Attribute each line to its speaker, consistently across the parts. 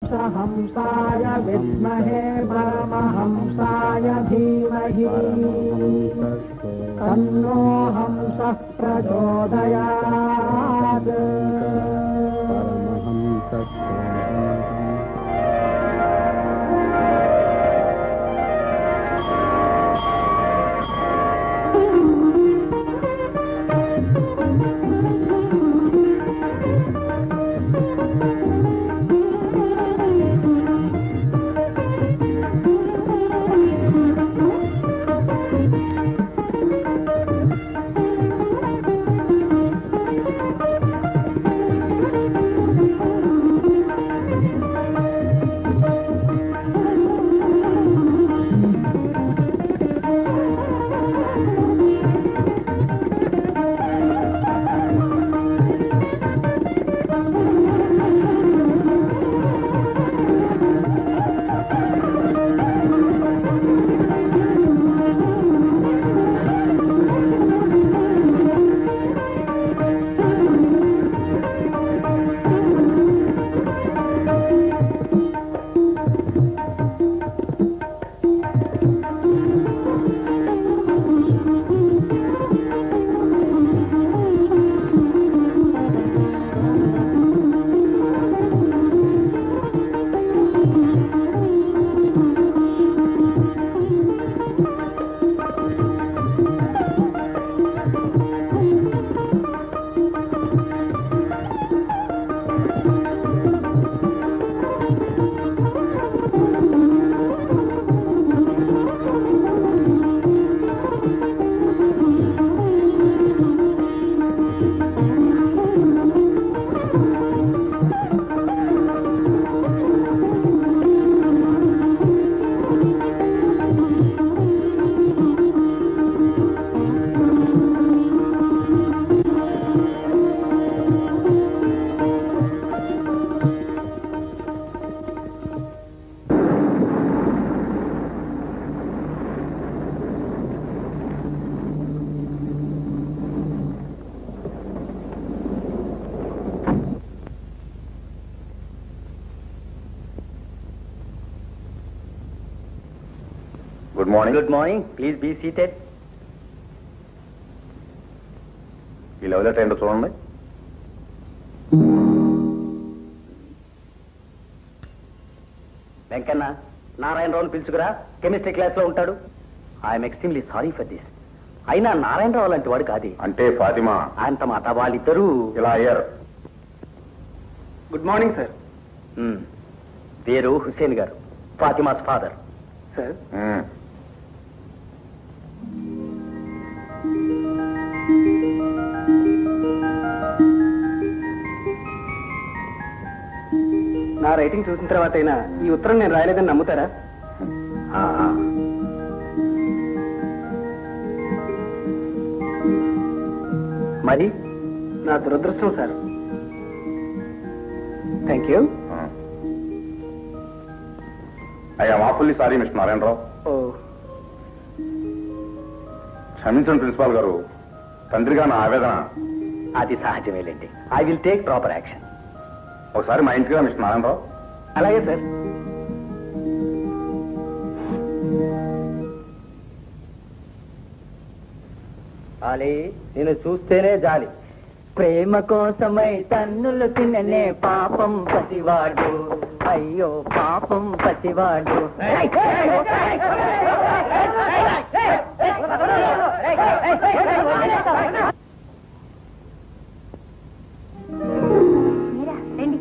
Speaker 1: హంసాయ విద్మహే పరమహంసాయ ధీమహి తన్నో హంస ప్రచోదయాత్
Speaker 2: good morning
Speaker 3: good morning please be seated
Speaker 2: ఈ లెవెల్ లెటర్ ఏంటో చూడండి
Speaker 3: వెంకన్న నారాయణరావుని పిలుచుకురా కెమిస్ట్రీ క్లాస్ లో ఉంటాడు I'm extremely sorry for this అయినా నారాయణరావు లాంటి వాడు కాదు
Speaker 2: అంటే ఫాతిమా
Speaker 3: అంత మాట వాళ్ళిద్దరూ
Speaker 2: ఇలా అయ్యారు
Speaker 4: గుడ్ మార్నింగ్ సార్
Speaker 3: మ్, పేరు హుసేన్ గారు ఫాతిమాస్ ఫాదర్
Speaker 4: సార్
Speaker 2: మ్మ్.
Speaker 4: నా రైటింగ్ చూసిన తర్వాత అయినా ఈ ఉత్తరం నేను రాయలేదని నమ్ముతారా
Speaker 2: ఆ, ఆ.
Speaker 3: మరి
Speaker 4: నా దురదృష్టం సార్ థ్యాంక్ యూ
Speaker 2: అయ్యా మాపుల్లి సారీ మిస్టర్ నారాయణరావు
Speaker 4: ఓ
Speaker 2: క్షమించండి ప్రిన్సిపాల్ గారు తండ్రిగా నా ఆవేదన
Speaker 3: అది సహజమేలేండి I will take proper action
Speaker 2: ఒకసారి మా ఇంటిగా మిస్టర్ నారాయణరావు
Speaker 4: అలాగే సార్
Speaker 3: అలీ నేను చూస్తేనే జాలి ప్రేమ కోసమై తన్నులు తిననే పాపం పసివాడు అయ్యో పాపం పసివాడు
Speaker 5: మీరా రండి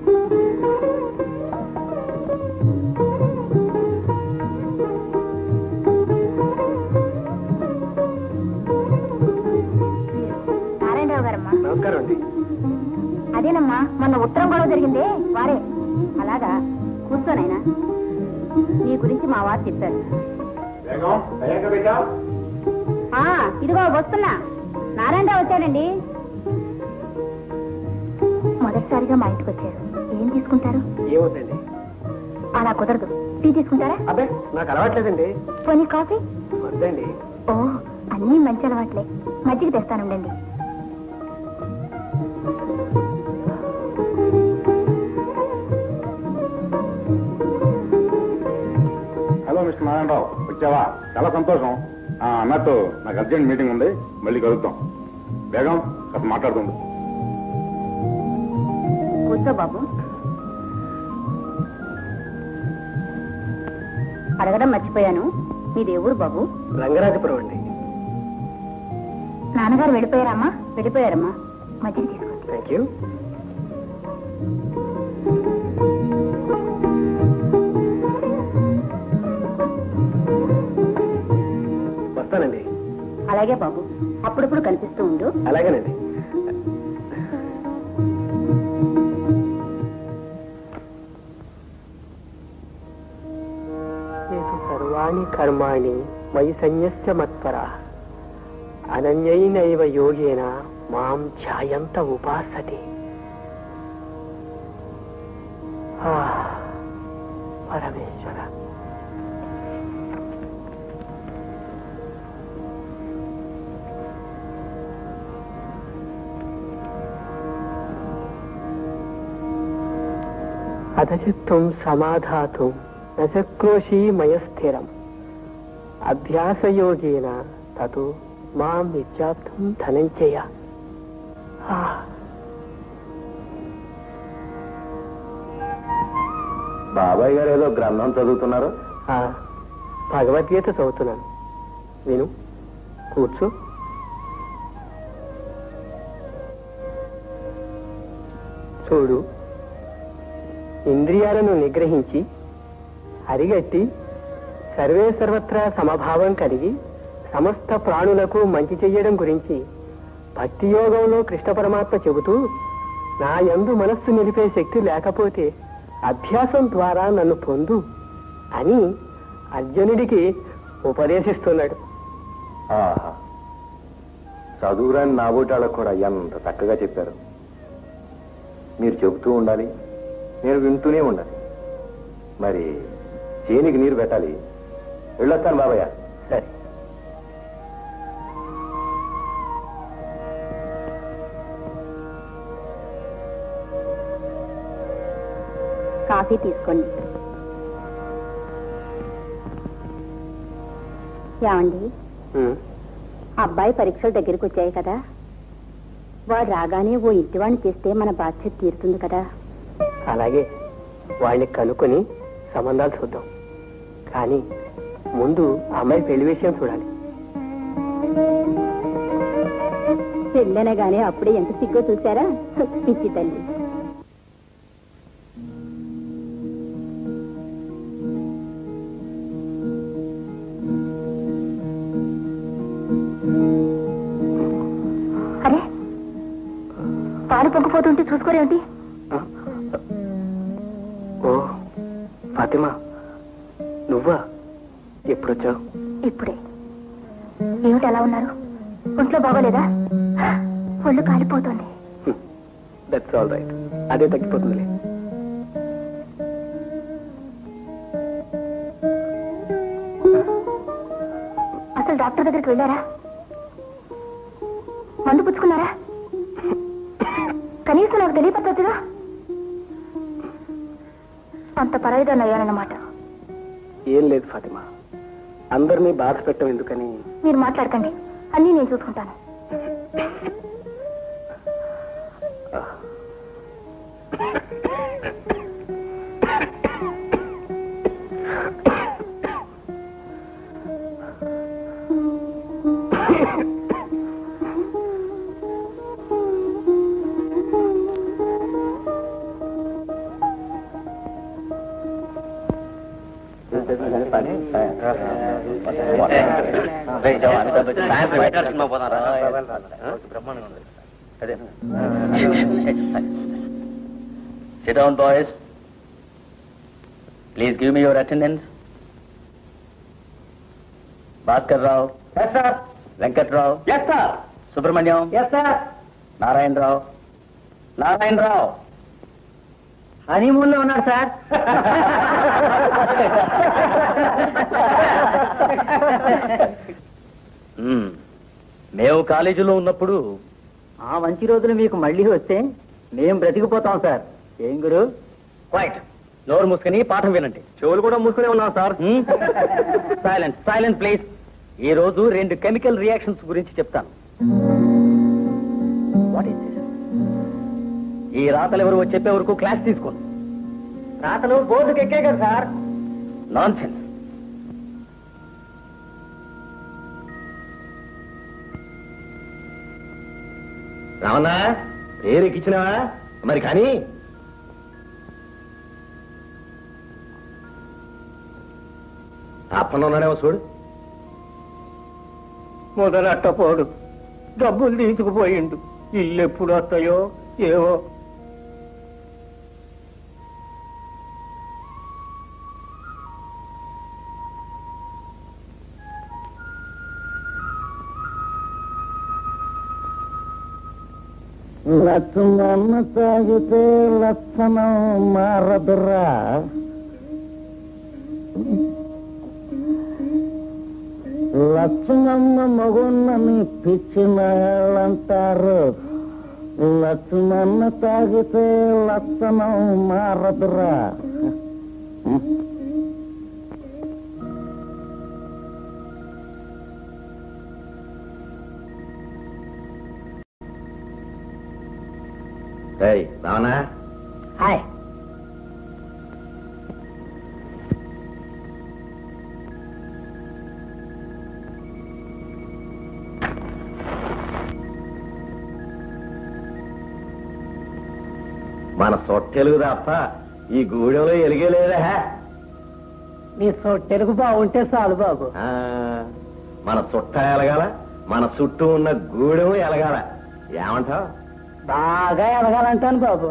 Speaker 5: నారాయణరావు గారమ్మా
Speaker 4: నమస్కారం అండి
Speaker 5: అదేనమ్మా మొన్న ఉత్తరం గొడవ జరిగిందే వారే అలాగా కూర్చోనైనా మీ గురించి మా వారు చెప్పారు ఆ, ఇదిగో వస్తున్నా నారాయణరావు వచ్చాడండి మొదటిసారిగా మా ఇంటికి వచ్చారు ఏం తీసుకుంటారు
Speaker 4: ఏమవుతుంది
Speaker 5: అలా కుదరదు టీ తీసుకుంటారా
Speaker 4: అబ్బే నాకు అలవాట్లేదండి
Speaker 5: పోనీ కాఫీ
Speaker 4: వద్దండి
Speaker 5: ఓ అన్నీ మంచి అలవాట్లే మజ్జిగ తెస్తానుండండి
Speaker 2: మిస్టర్ నారాయణరావు వచ్చావా చాలా సంతోషం ఆ, అన్నట్టు నాకు అర్జెంట్ మీటింగ్ ఉంది మళ్ళీ కలుద్దాం బేగం కాస్త మాట్లాడుతుంది
Speaker 5: కూర్చో బాబు అడగడం మర్చిపోయాను మీది ఏ ఊరు బాబు
Speaker 4: రంగరాజపురం అండి
Speaker 5: నాన్నగారు వెళ్ళిపోయారమ్మా వెళ్ళిపోయారమ్మా మధ్య తీసుకోండి
Speaker 4: థ్యాంక్ యూ వస్తానండి
Speaker 5: అలాగే బాబు అప్పుడప్పుడు కనిపిస్తూ ఉండు
Speaker 4: అలాగేనండి సర్వాణి కర్మాణి మయి సన్యస్య మత్పర అనన్యైనైవ యోగేన మాం ధ్యాయంత ఉపాసతే ఆ, పరమేశ్వర అధచిత్వం సమాధాతుం నచక్రోశీ మయస్థిరం అభ్యాసయోగేన తతో మాం విద్యార్థం ధనంజయ ఆ,
Speaker 3: బాబాయ్ గారు ఏదో గ్రంథం చదువుతున్నారు
Speaker 4: ఆ, భగవద్గీత చదువుతున్నాను విను కూర్చో చూడు ఇంద్రియాలను నిగ్రహించి అరిగట్టి సర్వే సర్వత్రా సమభావం కలిగి సమస్త ప్రాణులకు మంచి చెయ్యడం గురించి భక్తి యోగంలో కృష్ణ పరమాత్మ చెబుతూ నా యందు మనస్సు నిలిపే శక్తి లేకపోతే అభ్యాసం ద్వారా నన్ను పొందు అని అర్జునుడికి ఉపదేశిస్తున్నాడు
Speaker 3: ఆహా చదువురాని నాబోటాళ్ళకు కూడా ఎంత చక్కగా చెప్పారు మీరు చెబుతూ ఉండాలి నేను వింటూనే ఉండాలి మరి చేనికి నీరు పెట్టాలి వెళ్ళొస్తాను బాబయ్య
Speaker 4: సరే
Speaker 5: కాఫీ తీసుకోండి ఏమండి
Speaker 4: ఉమ్.
Speaker 5: అబ్బాయి పరీక్షలు దగ్గరికి వచ్చాయి కదా వాడు రాగానే ఓ ఇంటివాణ్ణి చేస్తే మన బాధ్యత తీరుతుంది కదా
Speaker 4: అలాగే వాడిని కనుక్కొని సంబంధాలు చూద్దాం కానీ ముందు అమ్మాయి పెళ్లి విషయం చూడాలి
Speaker 5: పెళ్ళనగానే అప్పుడే ఎంత సిగ్గో చూసారా పిచ్చి తల్లి అరే పాలు పొంగిపోతుంటే చూసుకోరేమిటి
Speaker 4: ఓ ఫాతిమా నువ్వా ఎప్పుడొచ్చావు
Speaker 5: ఇప్పుడే ఏమిటి ఎలా ఉన్నారు ఒంట్లో బాగోలేదా ఒళ్ళు కాలిపోతుంది
Speaker 4: దట్స్ ఆల్ రైట్ అదే తగ్గిపోతుందిలే
Speaker 5: అసలు డాక్టర్ దగ్గరికి వెళ్ళారా మందు పుచ్చుకున్నారా కనీసం నాకు తెలియపచ్చగా అంత పరాయిదాన్ని అయ్యానన్నమాట
Speaker 4: ఏం లేదు ఫాతిమా అందరినీ బాధ పెట్టడం ఎందుకని
Speaker 5: మీరు మాట్లాడకండి అన్నీ నేను చూసుకుంటాను
Speaker 3: Sit down, boys. Please give me your attendance. Bhaskar Rao. Yes, sir. Venkat Rao. Yes, sir. Subramanyam. Yes, sir. Narayan Rao. Narayan Rao.
Speaker 1: Honeymoon లో ఉన్నాడు సార్
Speaker 3: మ్మ్. మేము కాలేజీలో ఉన్నప్పుడు
Speaker 1: ఆ మంచి రోజులు మీకు మళ్ళీ వస్తే మేం బ్రతికిపోతాం సార్ ఏం గురు
Speaker 3: క్వైట్ నోరు మూసుకొని పాఠం వినండి
Speaker 4: చెవులు కూడా మూసుకునే ఉన్నాం సార్
Speaker 3: సైలెంట్ సైలెంట్ ప్లీజ్ ఈ రోజు రెండు కెమికల్ రియాక్షన్స్ గురించి చెప్తాను వాట్ ఈస్ దిస్ ఈ రాతలు ఎవరు చెప్పే వరకు క్లాస్ తీసుకోండి రాతలు బోర్డుకి ఎక్కే కదా సార్ నాన్ సెన్స్
Speaker 4: రావన్నా పేరు ఎక్కించినావా మరి కానీ అప్పన్న ఉన్నాడేమో చూడు
Speaker 1: మొదలట్టపోడు డబ్బులు తీసుకుపోయిండు ఇల్లు ఎప్పుడు వస్తాయో ఏవో లక్ష్మణ తాగితే లక్షణం మారదురా లక్ష్మణ మగున్నని పిచ్చినాళ్ళంటారు లక్ష్మణ తాగితే లక్షణం మారదురా
Speaker 4: ఏయ్ రావనా
Speaker 1: హాయ్
Speaker 4: మన సొట్టెలుగు తప్ప ఈ గూడెంలో ఎలిగేలేదా
Speaker 1: నీ తెలుగు బాగుంటే చాలు బాబు
Speaker 4: ఆ, మన చుట్ట ఎలగాల మన చుట్టూ ఉన్న గూడెం ఎలగాల ఏమంటావు
Speaker 1: బాగా ఎదగాలంటాను బాబు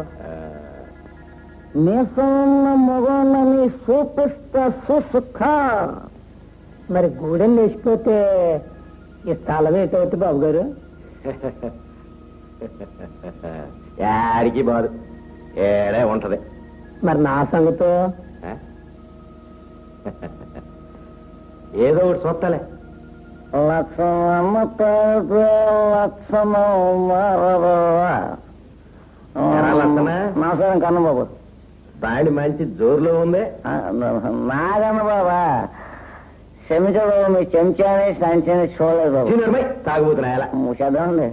Speaker 1: మీసన్న మగన్నని చూపిస్తా చూసుక మరి గూడెం లేచిపోతే ఈ స్థలం ఏంటవుతుంది బాబు గారు
Speaker 4: యాడికి బాదు ఏడే ఉంటది
Speaker 1: మరి నా సంగతో
Speaker 4: ఆ? ఏదో ఒకటి చూస్తాలే
Speaker 1: లక్షణమ్మ లక్షణం
Speaker 4: ఎరా లక్షణ?
Speaker 1: నమస్కారం కన్న బాబు
Speaker 4: బాండి మంచి జోరులో ఉంది
Speaker 1: నాగన్న బాబా క్షమించ బాబు మీ చెంచాని సంచాని చూడలేదు బాబు
Speaker 4: చిన్నమ్మాయి తాగుబోతున్నా ఎలా
Speaker 1: చదవండి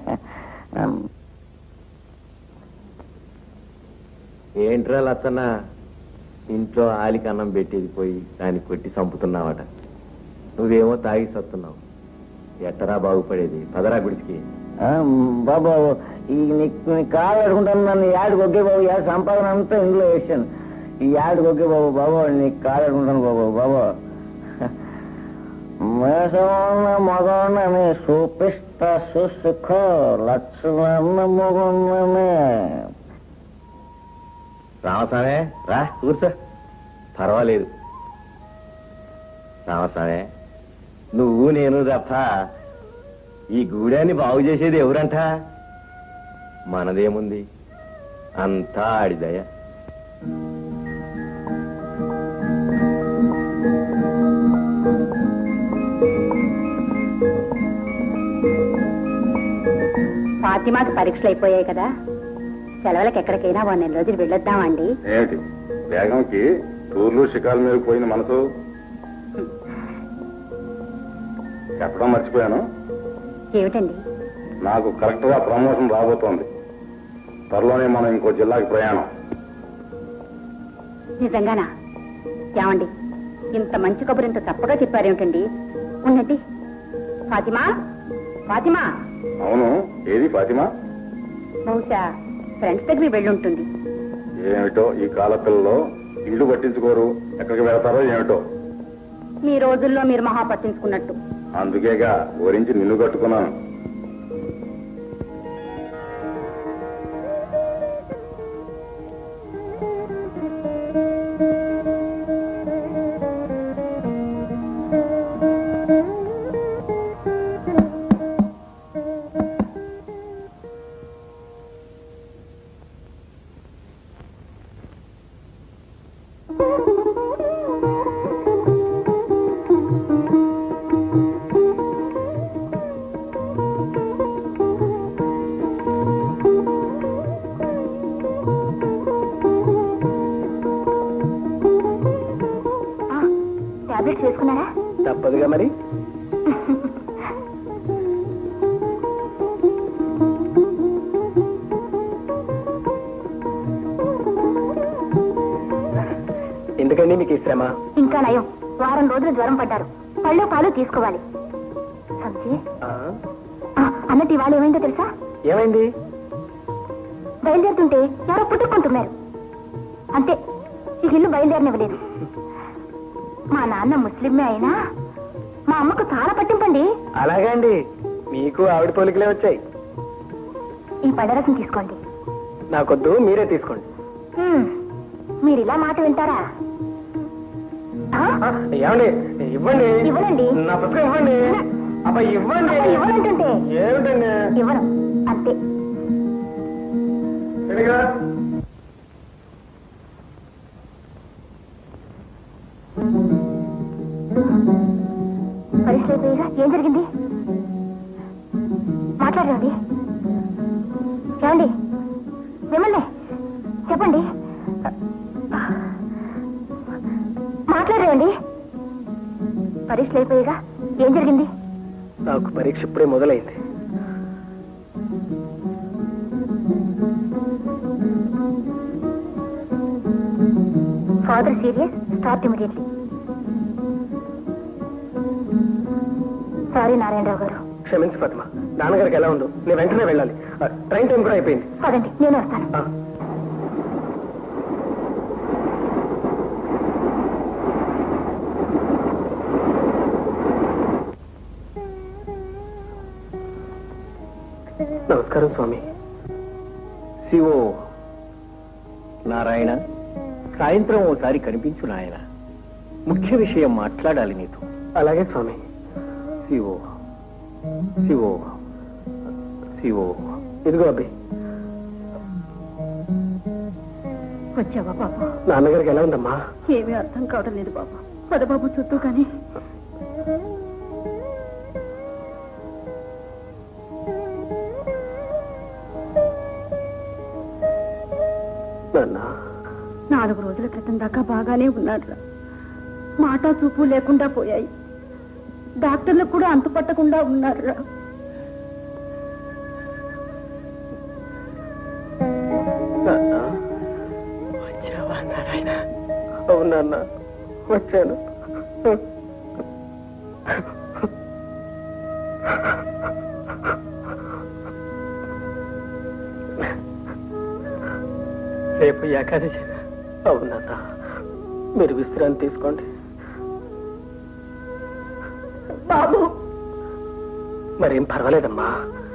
Speaker 4: ఏంట్రా లచ్చన్న ఇంట్లో ఆలికి అన్నం పెట్టేది పోయి దాన్ని కొట్టి చంపుతున్నావట నువ్వేమో తాగి సత్తున్నావు ఎట్టరా బాగుపడేది పదరా గుడికి
Speaker 1: బాబు ఈ నీకు నీ కాలు అడుగుంటాను నన్ను యాడికి ఒకే బాబు యాడ్ సంపాదన అంతా ఇంట్లో వేసాను ఈ యాడికి ఒకే బాబు బాబు నీకు కాలు అడుగుంటాను బాబు బాబు మేషమన్న మగన్నని చూపిస్తా చూసుకో లక్ష్మణ మగన్నని
Speaker 4: రామస్వామే రా కూర్చో పర్వాలేదు రామస్వామే నువ్వు నేను తప్ప ఈ గూడాన్ని బాగు చేసేది ఎవరంట మనదేముంది అంతా ఆడిదయ
Speaker 5: ఫాతిమాకి పరీక్షలు అయిపోయాయి కదా సెలవులకు ఎక్కడికైనా ఓ నెల రోజులు వెళ్ళొద్దామండి
Speaker 2: ఏమిటి బేగంకి టూర్లు షికాల మీద పోయిన మనసు చెప్పడం మర్చిపోయాను
Speaker 5: ఏమిటండి
Speaker 2: నాకు కరెక్ట్ గా ప్రమోషన్ రాబోతోంది త్వరలోనే మనం ఇంకో జిల్లాకి ప్రయాణం
Speaker 5: నిజంగానా ఏమండి ఇంత మంచి కబురు ఇంత తప్పగా చెప్పారేమిటండి ఉన్నది ఫాతిమా ఫాతిమా
Speaker 2: అవును ఏది ఫాతిమా
Speaker 5: బహుశా ఫ్రెండ్స్ దగ్గరికి వెళ్ళుంటుంది
Speaker 2: ఏమిటో ఈ కాల పిల్లలో ఇల్లు పట్టించుకోరు ఎక్కడికి వెళ్తారో ఏమిటో
Speaker 5: మీ రోజుల్లో మీరు మహా పట్టించుకున్నట్టు
Speaker 2: అందుకేగా ఓరించి నిన్ను కట్టుకున్నాను
Speaker 5: తీసుకున్నారా
Speaker 3: తప్పదుగా మరి ఎందుకండి మీకు ఈ శ్రమ
Speaker 5: ఇంకా నయం వారం రోజులు జ్వరం పడ్డారు పళ్ళు పాలు తీసుకోవాలి సంజయ్
Speaker 3: ఆ,
Speaker 5: ఆ, అన్నట్టు ఇవాళ ఏమైందో తెలుసా
Speaker 3: ఏమైంది
Speaker 5: బయలుదేరుతుంటే ఎవరో పుట్టుకుంటున్నారు అంతే ఈ ఇల్లు బయలుదేరనివ్వలేదు మా నాన్న ముస్లిమే అయినా మా అమ్మకు చాలా పట్టింపండి
Speaker 3: అలాగే అండి మీకు ఆవిడ పోలికలే వచ్చాయి
Speaker 5: ఈ పడరసం తీసుకోండి
Speaker 3: నాకొద్దు మీరే తీసుకోండి
Speaker 5: హ్మ్, మీరు ఇలా మాట వింటారా ఆ?
Speaker 3: ఆ, ఏమండి ఇవ్వండి
Speaker 5: ఇవ్వనండి.
Speaker 3: నా పుస్తకం ఇవ్వండి అబ్బా ఇవ్వండి
Speaker 5: అబ్బా, ఇవ్వనంటుంటే
Speaker 3: ఏమిటండి
Speaker 5: ఇవ్వను అంతే
Speaker 3: సరిగా
Speaker 5: పరీక్ష అయిపోయిగా ఏం జరిగింది మాట్లాడండి ఏమండి మిమ్మల్ని చెప్పండి మాట్లాడండి పరీక్షలు అయిపోయిగా ఏం జరిగింది
Speaker 3: నాకు పరీక్ష ఇప్పుడే మొదలైంది
Speaker 5: father serious start immediately sorry Narayanarao గారు
Speaker 3: క్షమించు పద్మ నాన్నగారికి ఎలా ఉందో నేను వెంటనే వెళ్ళాలి ఆ, ట్రైన్ టైం కూడా అయిపోయింది
Speaker 5: పదండి నేను వస్తాను
Speaker 3: ఆ, నమస్కారం స్వామి
Speaker 4: శివో నారాయణ సాయంత్రం ఓసారి కనిపించు నాయన ముఖ్య విషయం మాట్లాడాలి నీతో
Speaker 3: అలాగే స్వామి
Speaker 4: శివో శివో శివో
Speaker 3: ఇదిగో అబ్బి
Speaker 6: వచ్చావా బాబు
Speaker 3: నాన్నగారికి ఎలా ఉందమ్మా
Speaker 6: ఏమీ అర్థం కావడం లేదు బాబు పదబాబు చుట్టూ కానీ
Speaker 3: నాన్న
Speaker 6: నాలుగు రోజుల క్రితం దాకా బాగానే ఉన్నాడు మాట చూపు లేకుండా పోయాయి డాక్టర్లకు కూడా అంతుపట్టకుండా ఉన్నారురా
Speaker 3: నాన్న వచ్చావా నారాయణ అవును నాన్న వచ్చాను రేపు ఏకాదశి అవును నాన్న మీరు విశ్రాంతి తీసుకోండి
Speaker 6: బాబు
Speaker 3: మరేం పర్వాలేదమ్మా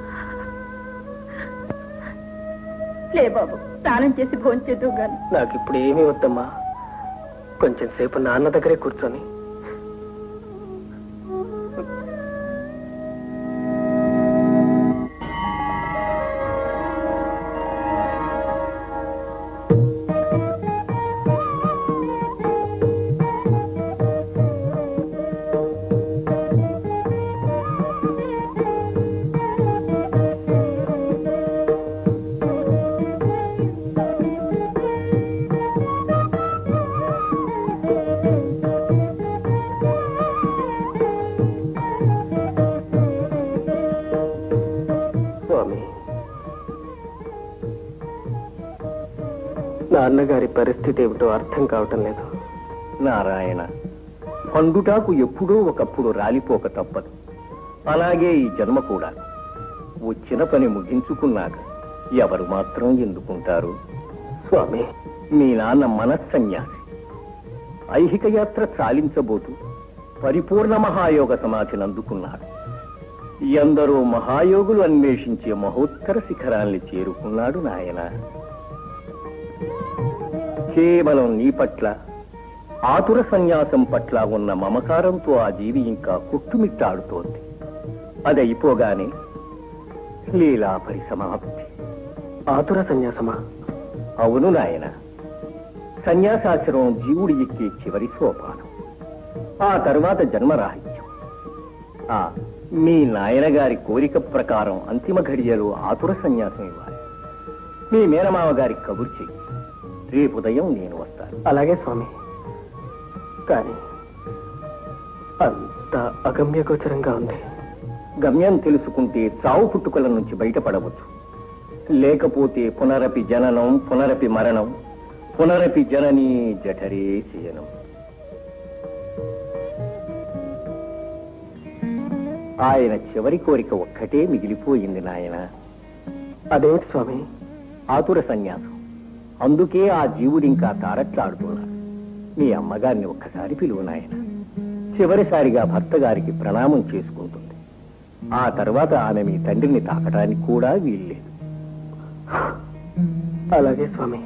Speaker 6: లే బాబు స్నానం చేసి భోంచేద్దు గాని
Speaker 3: నాకు ఇప్పుడు ఏమీ వద్దమ్మా కొంచెం సేపు నాన్న దగ్గరే కూర్చొని స్వామి నాన్నగారి పరిస్థితి ఏమిటో అర్థం కావటం లేదు
Speaker 4: నారాయణ పండుటాకు ఎప్పుడో ఒకప్పుడు రాలిపోక తప్పదు అలాగే ఈ జన్మ కూడా వచ్చిన పని ముగించుకున్నాక ఎవరు మాత్రం ఎందుకుంటారు
Speaker 3: స్వామి
Speaker 4: మీ నాన్న మనస్సన్యాసి ఐహిక యాత్ర చాలించబోతూ పరిపూర్ణ మహాయోగ సమాధిని అందుకున్నాడు ఎందరో మహాయోగులు అన్వేషించే మహోత్తర శిఖరాల్ని చేరుకున్నాడు నాయన కేవలం నీ పట్ల ఆతుర సన్యాసం పట్ల ఉన్న మమకారంతో ఆ జీవి ఇంకా కుట్టుమిట్టాడుతోంది అది అయిపోగానే లీలా పరిసమాప్తి
Speaker 3: ఆతుర సన్యాసమా
Speaker 4: అవును నాయన సన్యాసాశ్రమం జీవుడి ఎక్కే చివరి సోపానం ఆ తరువాత జన్మరాహిత్యం ఆ మీ నాయన గారి కోరిక ప్రకారం అంతిమ ఘడియలో ఆతుర సన్యాసం ఇవ్వాలి మీ మేనమామ గారికి కబురు చెయ్యి రేపు ఉదయం నేను వస్తాను
Speaker 3: అలాగే స్వామి కానీ
Speaker 4: అంత అగమ్యగోచరంగా ఉంది గమ్యం తెలుసుకుంటే చావు పుట్టుకల నుంచి బయటపడవచ్చు లేకపోతే పునరపి జననం పునరపి మరణం పునరపి జననీ జఠరే శయనం ఆయన చివరి కోరిక ఒక్కటే మిగిలిపోయింది నాయన అదేమిటి స్వామి ఆతుర సన్యాసం అందుకే ఆ జీవుడింకా తారట్లాడుతున్నాడు మీ అమ్మగారిని ఒక్కసారి పిలువు నాయన చివరిసారిగా భర్త గారికి ప్రణామం చేసుకుంటుంది ఆ తర్వాత ఆమె మీ తండ్రిని తాకడానికి కూడా వీల్లేదు అలాగే స్వామి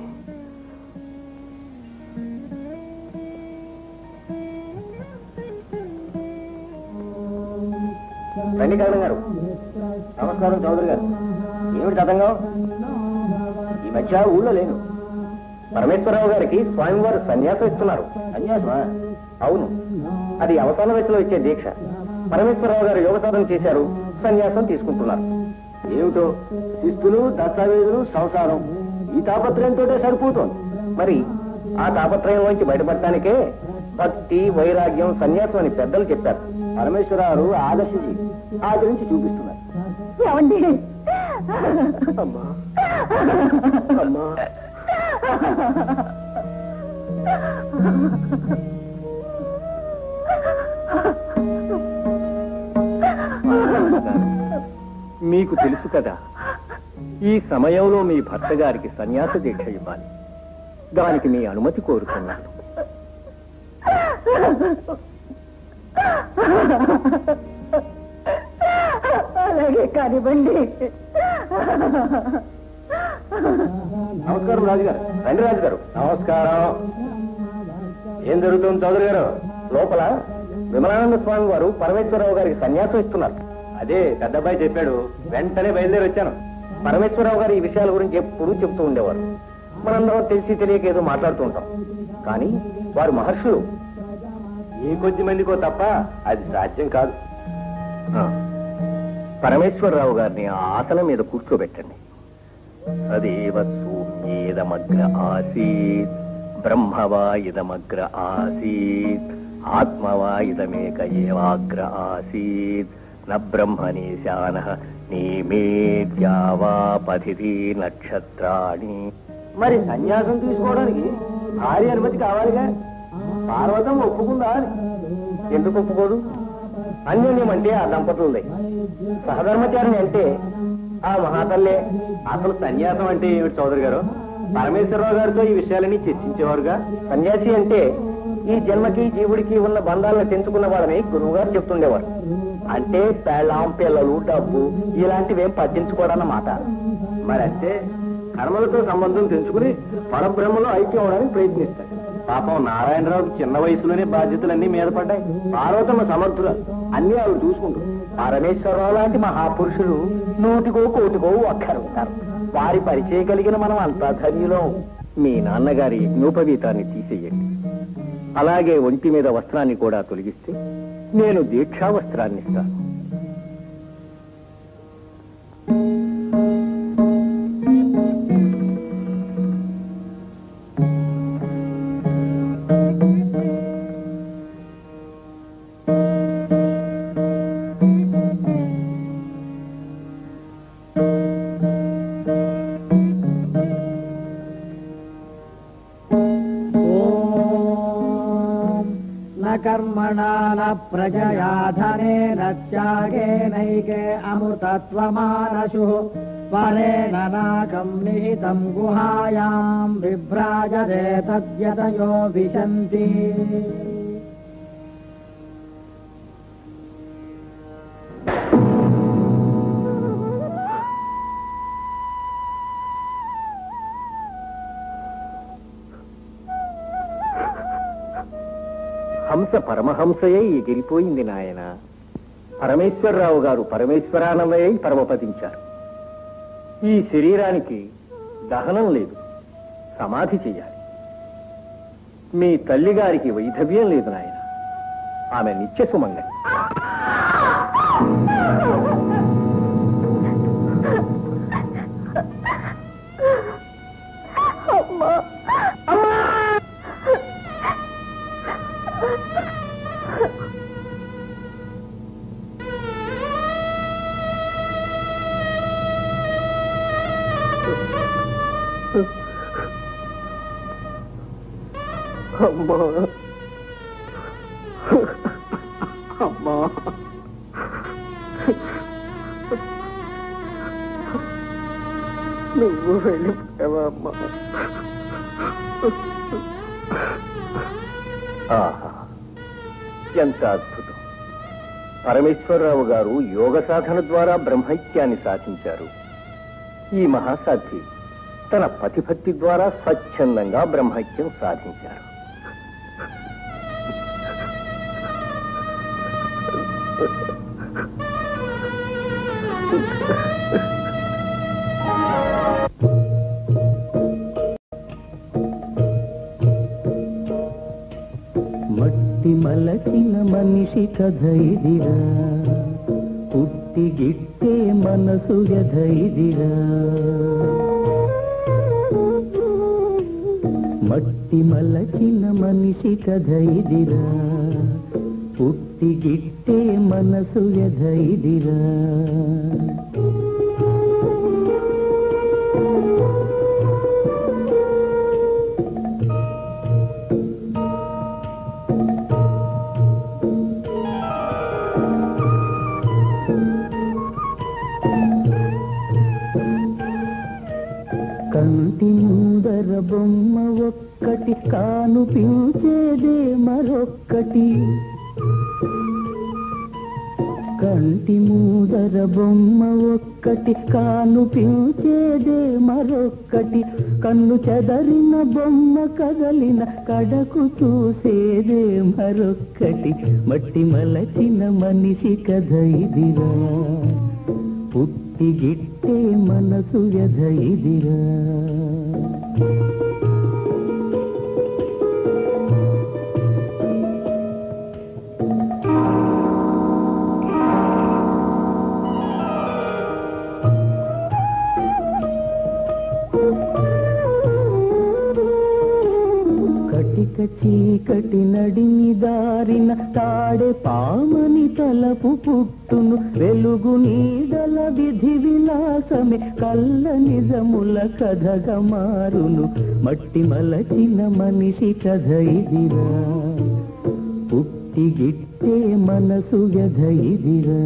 Speaker 4: రండి కరణం గారు నమస్కారం చౌదరి గారు ఏమిటి తతంగం ఈ మధ్య ఊళ్ళో లేను పరమేశ్వరరావు గారికి స్వామివారు సన్యాసం ఇస్తున్నారు సన్యాసమా అవును అది అవసాన వయసులో ఇచ్చే దీక్ష పరమేశ్వరరావు గారు యోగ సాధన చేశారు సన్యాసం తీసుకుంటున్నారు ఏమిటో శిస్తులు దస్తావేజులు సంసారం ఈ తాపత్రయంతో సరిపోతుంది మరి ఆ తాపత్రయంలోంచి బయటపడటానికే భక్తి వైరాగ్యం సన్యాసం అని పెద్దలు చెప్పారు పరమేశ్వరరావు ఆదర్శించి ఆచరించి చూపిస్తున్నారు
Speaker 5: ఏమండి
Speaker 4: అమ్మా అమ్మా మీకు తెలుసు కదా ఈ సమయంలో మీ భర్త గారికి సన్యాస దీక్ష ఇవ్వాలి దానికి మీ అనుమతి కోరుతున్నాను
Speaker 5: అలాగే కానివ్వండి
Speaker 4: నమస్కారం రాజుగారు రండి రాజుగారు నమస్కారం ఏం జరుగుతుంది చౌదరి గారు లోపల విమలానంద స్వామి వారు పరమేశ్వరరావు గారికి సన్యాసం ఇస్తున్నారు అదే పెద్దబ్బాయి చెప్పాడు వెంటనే బయలుదేరి వచ్చాను పరమేశ్వరరావు గారు ఈ విషయాల గురించి ఎప్పుడూ చెప్తూ ఉండేవారు మనందరం తెలిసి తెలియక ఏదో మాట్లాడుతూ ఉంటాం కానీ వారు మహర్షులు ఏ కొద్ది మందికో తప్ప అది సాధ్యం కాదు పరమేశ్వరరావు గారిని ఆ ఆసనం మీద కూర్చోబెట్టండి సదేవ సూర్యేదమగ్ర ఆసీత్ బ్రహ్మవా ఇదమగ్ర ఆసీత్ ఆత్మవా ఇదమేక ఏవాగ్ర ఆసీత్ న బ్రహ్మణీశాన నీమేద్యావా పథితి నక్షత్రాణి మరి సన్యాసం తీసుకోవడానికి భార్య అనుమతి కావాలిగా పార్వతం ఒప్పుకుందా అని ఎందుకు ఒప్పుకోదు అన్యోన్యం అంటే ఆ దంపతులదే సహధర్మచారిణి అంటే ఆ మహాతల్లే అసలు సన్యాసం అంటే ఏమిటి చౌదరి గారు పరమేశ్వరరావు గారితో ఈ విషయాలన్నీ చర్చించేవారుగా సన్యాసి అంటే ఈ జన్మకి జీవుడికి ఉన్న బంధాలను తెంచుకున్న వాళ్ళని గురువు గారు చెప్తుండేవారు అంటే పెళ్ళాం పిల్లలు డబ్బు ఇలాంటివేం పట్టించుకోవడన్నమాట మరంటే కర్మలతో సంబంధం తెంచుకుని పరబ్రహ్మలో ఐక్యం అవడానికి ప్రయత్నిస్తాడు పాపం నారాయణరావుకి చిన్న వయసులోనే బాధ్యతలన్నీ మీద పడ్డాయి పార్వతమ్మ సమర్థులు అన్ని ఆవిడ చూసుకుంటుంది పరమేశ్వరరావు లాంటి మహాపురుషులు నూటికో కోటికో ఒక్కరు ఉంటారు వారి పరిచయం కలిగిన మనం అంతా ధన్యులం మీ నాన్నగారి యజ్ఞోపవీతాన్ని తీసేయండి అలాగే ఒంటి మీద వస్త్రాన్ని కూడా తొలగిస్తే నేను దీక్షా వస్త్రాన్ని ఇస్తాను
Speaker 7: न कर्मणा न प्रजया धनेन त्यागेनैके अमृतत्वमानशुः परेण नाकम् निहितम् गुहायाम् विभ्राजते तद्यतयो विशन्ति
Speaker 4: హంస పరమహంసయే ఎగిరిపోయింది నాయన పరమేశ్వరరావు గారు పరమేశ్వరానందయ్య పరమపదించారు ఈ శరీరానికి దహనం లేదు సమాధి చెయ్యాలి మీ తల్లి గారికి వైధవ్యం లేదు నాయన ఆమె నిత్య సుమంగళి
Speaker 5: అమ్మా అమ్మా
Speaker 4: అమ్మా అమ్మా నువ్వు వెళ్ళిపోయావా అమ్మా ఆహా ఎంత అద్భుతం పరమేశ్వరరావు గారు యోగ సాధన ద్వారా బ్రహ్మైక్యాన్ని సాధించారు ఈ మహాసాధ్వి తన పతిభక్తి ద్వారా స్వచ్ఛందంగా బ్రహ్మైక్యం సాధించారు
Speaker 8: మట్టి మలచిన మనిషి కథ ఇదిరా పుట్టి గిట్టే మనసు వ్యధ ఇదిరా మట్టి మలచిన మనిషి కథ ఇదిరా పుట్టి గిట్టే మనసు వ్యధ ఇదిరా కంటి ముందర బొమ్మ ఒక్కటి కాను పిలిచేదే మరొక్కటి కంటి మూదర బొమ్మ ఒక్కటి కాను పిలిచేదే మరొక్కటి కన్ను చెదరిన బొమ్మ కదలిన కడకు చూసేదే మరొక్కటి మట్టి మలచిన మనిషి కథ ఇదిరా పుట్టి గిట్టే మనసు వ్యధ ఇదిరా కటిక చీకటి నడిని దారిన తాడే పామని తలపు పుట్టును వెలుగు నీడల విధి విలాసమే కళ్ళ నిజముల కథగా మారును మట్టి మలచిన మనిషి కథ ఇదిరా పుట్టి గిట్టే మనసు వ్యధ ఇదిరా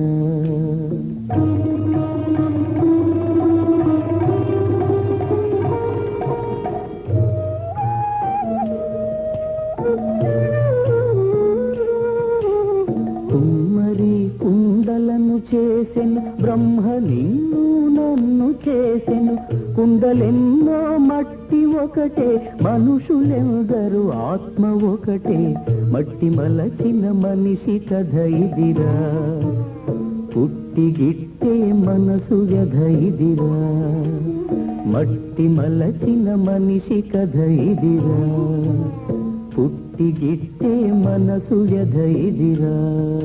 Speaker 8: కుమ్మరి కుండలను చేసెను బ్రహ్మ నిన్ను నన్ను చేసెను కుండలెన్నో మట్టి ఒకటే మనుషులెందరు ఆత్మ ఒకటే మట్టి మలచిన మనిషి కథ ఇదిరా పుట్టి గిట్టే మనసు వ్యధ ఇదిరా మట్టి మలచిన మనిషి కథ ఇదిరా పుట్టి గిట్టే మనసు వ్యధ ఇదిరా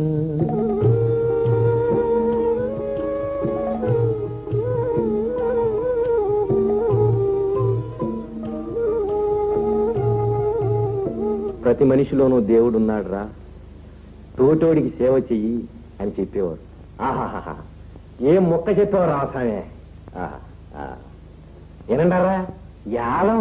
Speaker 4: ప్రతి మనిషిలోనూ దేవుడున్నాడు రా తోటోడికి సేవ చెయ్యి అని చెప్పేవారు ఆహాహా ఏం మొక్క చెప్పేవారు రాసామే ఏనంటారా యాలం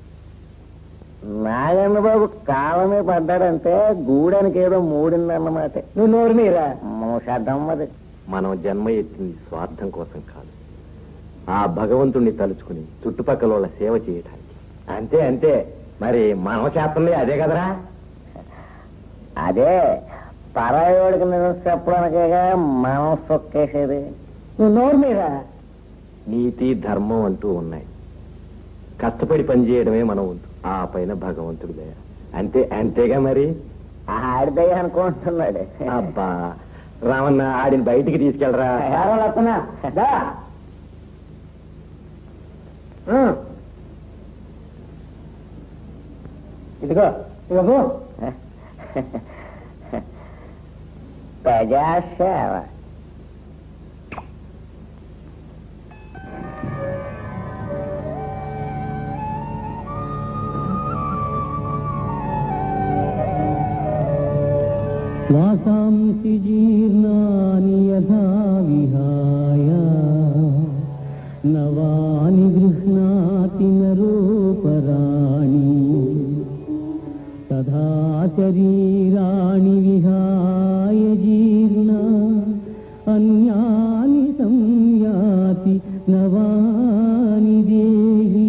Speaker 1: నాగన్న బాబు కాలమే పడ్డాడంటే గూడానికి ఏదో మూడిందన్నమాట నువ్వు నోరు మీరా మూషద్దమ్మది
Speaker 4: మనం జన్మ ఎత్తింది స్వార్థం కోసం కాదు ఆ భగవంతుణ్ణి తలుచుకుని చుట్టుపక్కల వాళ్ళ సేవ చేయటానికి అంతే అంతే మరి మనం చేస్తుంది అదే కదరా
Speaker 1: అదే పరాయోడికి నిజం చెప్పడానికేగా మనం సొక్కేసేది నువ్వు నోరు మీరా
Speaker 4: నీతి ధర్మం అంటూ ఉన్నాయి కష్టపడి పనిచేయడమే మన వంతు ఆ పైన భగవంతుడి దయ అంతే అంతేగా మరి
Speaker 1: ఆడిదయ్య అనుకుంటున్నాడు
Speaker 4: అబ్బా రామన్న ఆడిని బయటికి తీసుకెళ్ళరా
Speaker 1: ఎవరో వస్తున్నా దా. ఉం. ఇదిగో ఇదిగో ప్రజాసేవ
Speaker 8: వాసాంసి జీర్ణాని యథా విహాయ నవాని గృహ్ణాతి నరోపరాణి తద శరీరాణి విహాయ జీర్ణ అన్యాని సంయాతి నవాని దేహి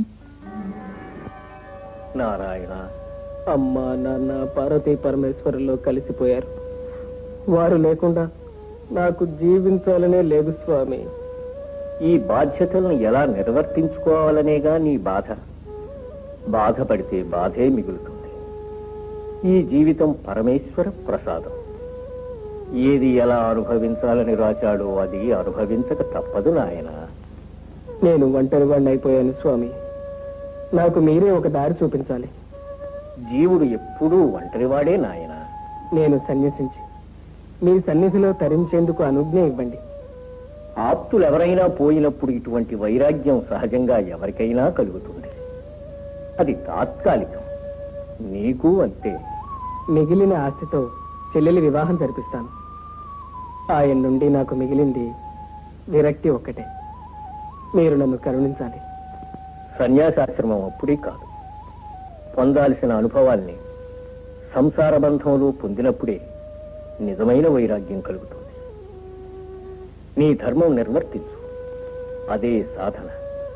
Speaker 4: నారాయణ అమ్మ నాన్న పార్వతీ పరమేశ్వరుల్లో కలిసిపోయారు వారు లేకుండా నాకు జీవించాలనే లేదు స్వామి ఈ బాధ్యతలను ఎలా నిర్వర్తించుకోవాలనేగా నీ బాధ బాధపడితే బాధే మిగులుతుంది ఈ జీవితం పరమేశ్వర ప్రసాదం ఏది ఎలా అనుభవించాలని రాచాడో అది అనుభవించక తప్పదు నాయన
Speaker 9: నేను ఒంటరి వాడిని అయిపోయాను స్వామి నాకు మీరే ఒక దారి చూపించాలి
Speaker 4: జీవుడు ఎప్పుడూ ఒంటరివాడే నాయన
Speaker 9: నేను సన్యసించి మీ సన్నిధిలో తరించేందుకు అనుజ్ఞ ఇవ్వండి
Speaker 4: ఆప్తులెవరైనా పోయినప్పుడు ఇటువంటి వైరాగ్యం సహజంగా ఎవరికైనా కలుగుతుంది అది తాత్కాలికం నీకు అంతే
Speaker 9: మిగిలిన ఆస్తితో చెల్లెలి వివాహం జరిపిస్తాను ఆయన నుండి నాకు మిగిలింది విరక్తి ఒక్కటే మీరు నన్ను కరుణించాలి
Speaker 4: సన్యాసాశ్రమం అప్పుడే కాదు పొందాల్సిన అనుభవాల్ని సంసార బంధంలో పొందినప్పుడే నిజమైన వైరాగ్యం కలుగుతుంది నీ ధర్మం నిర్వర్తించు అదే సాధన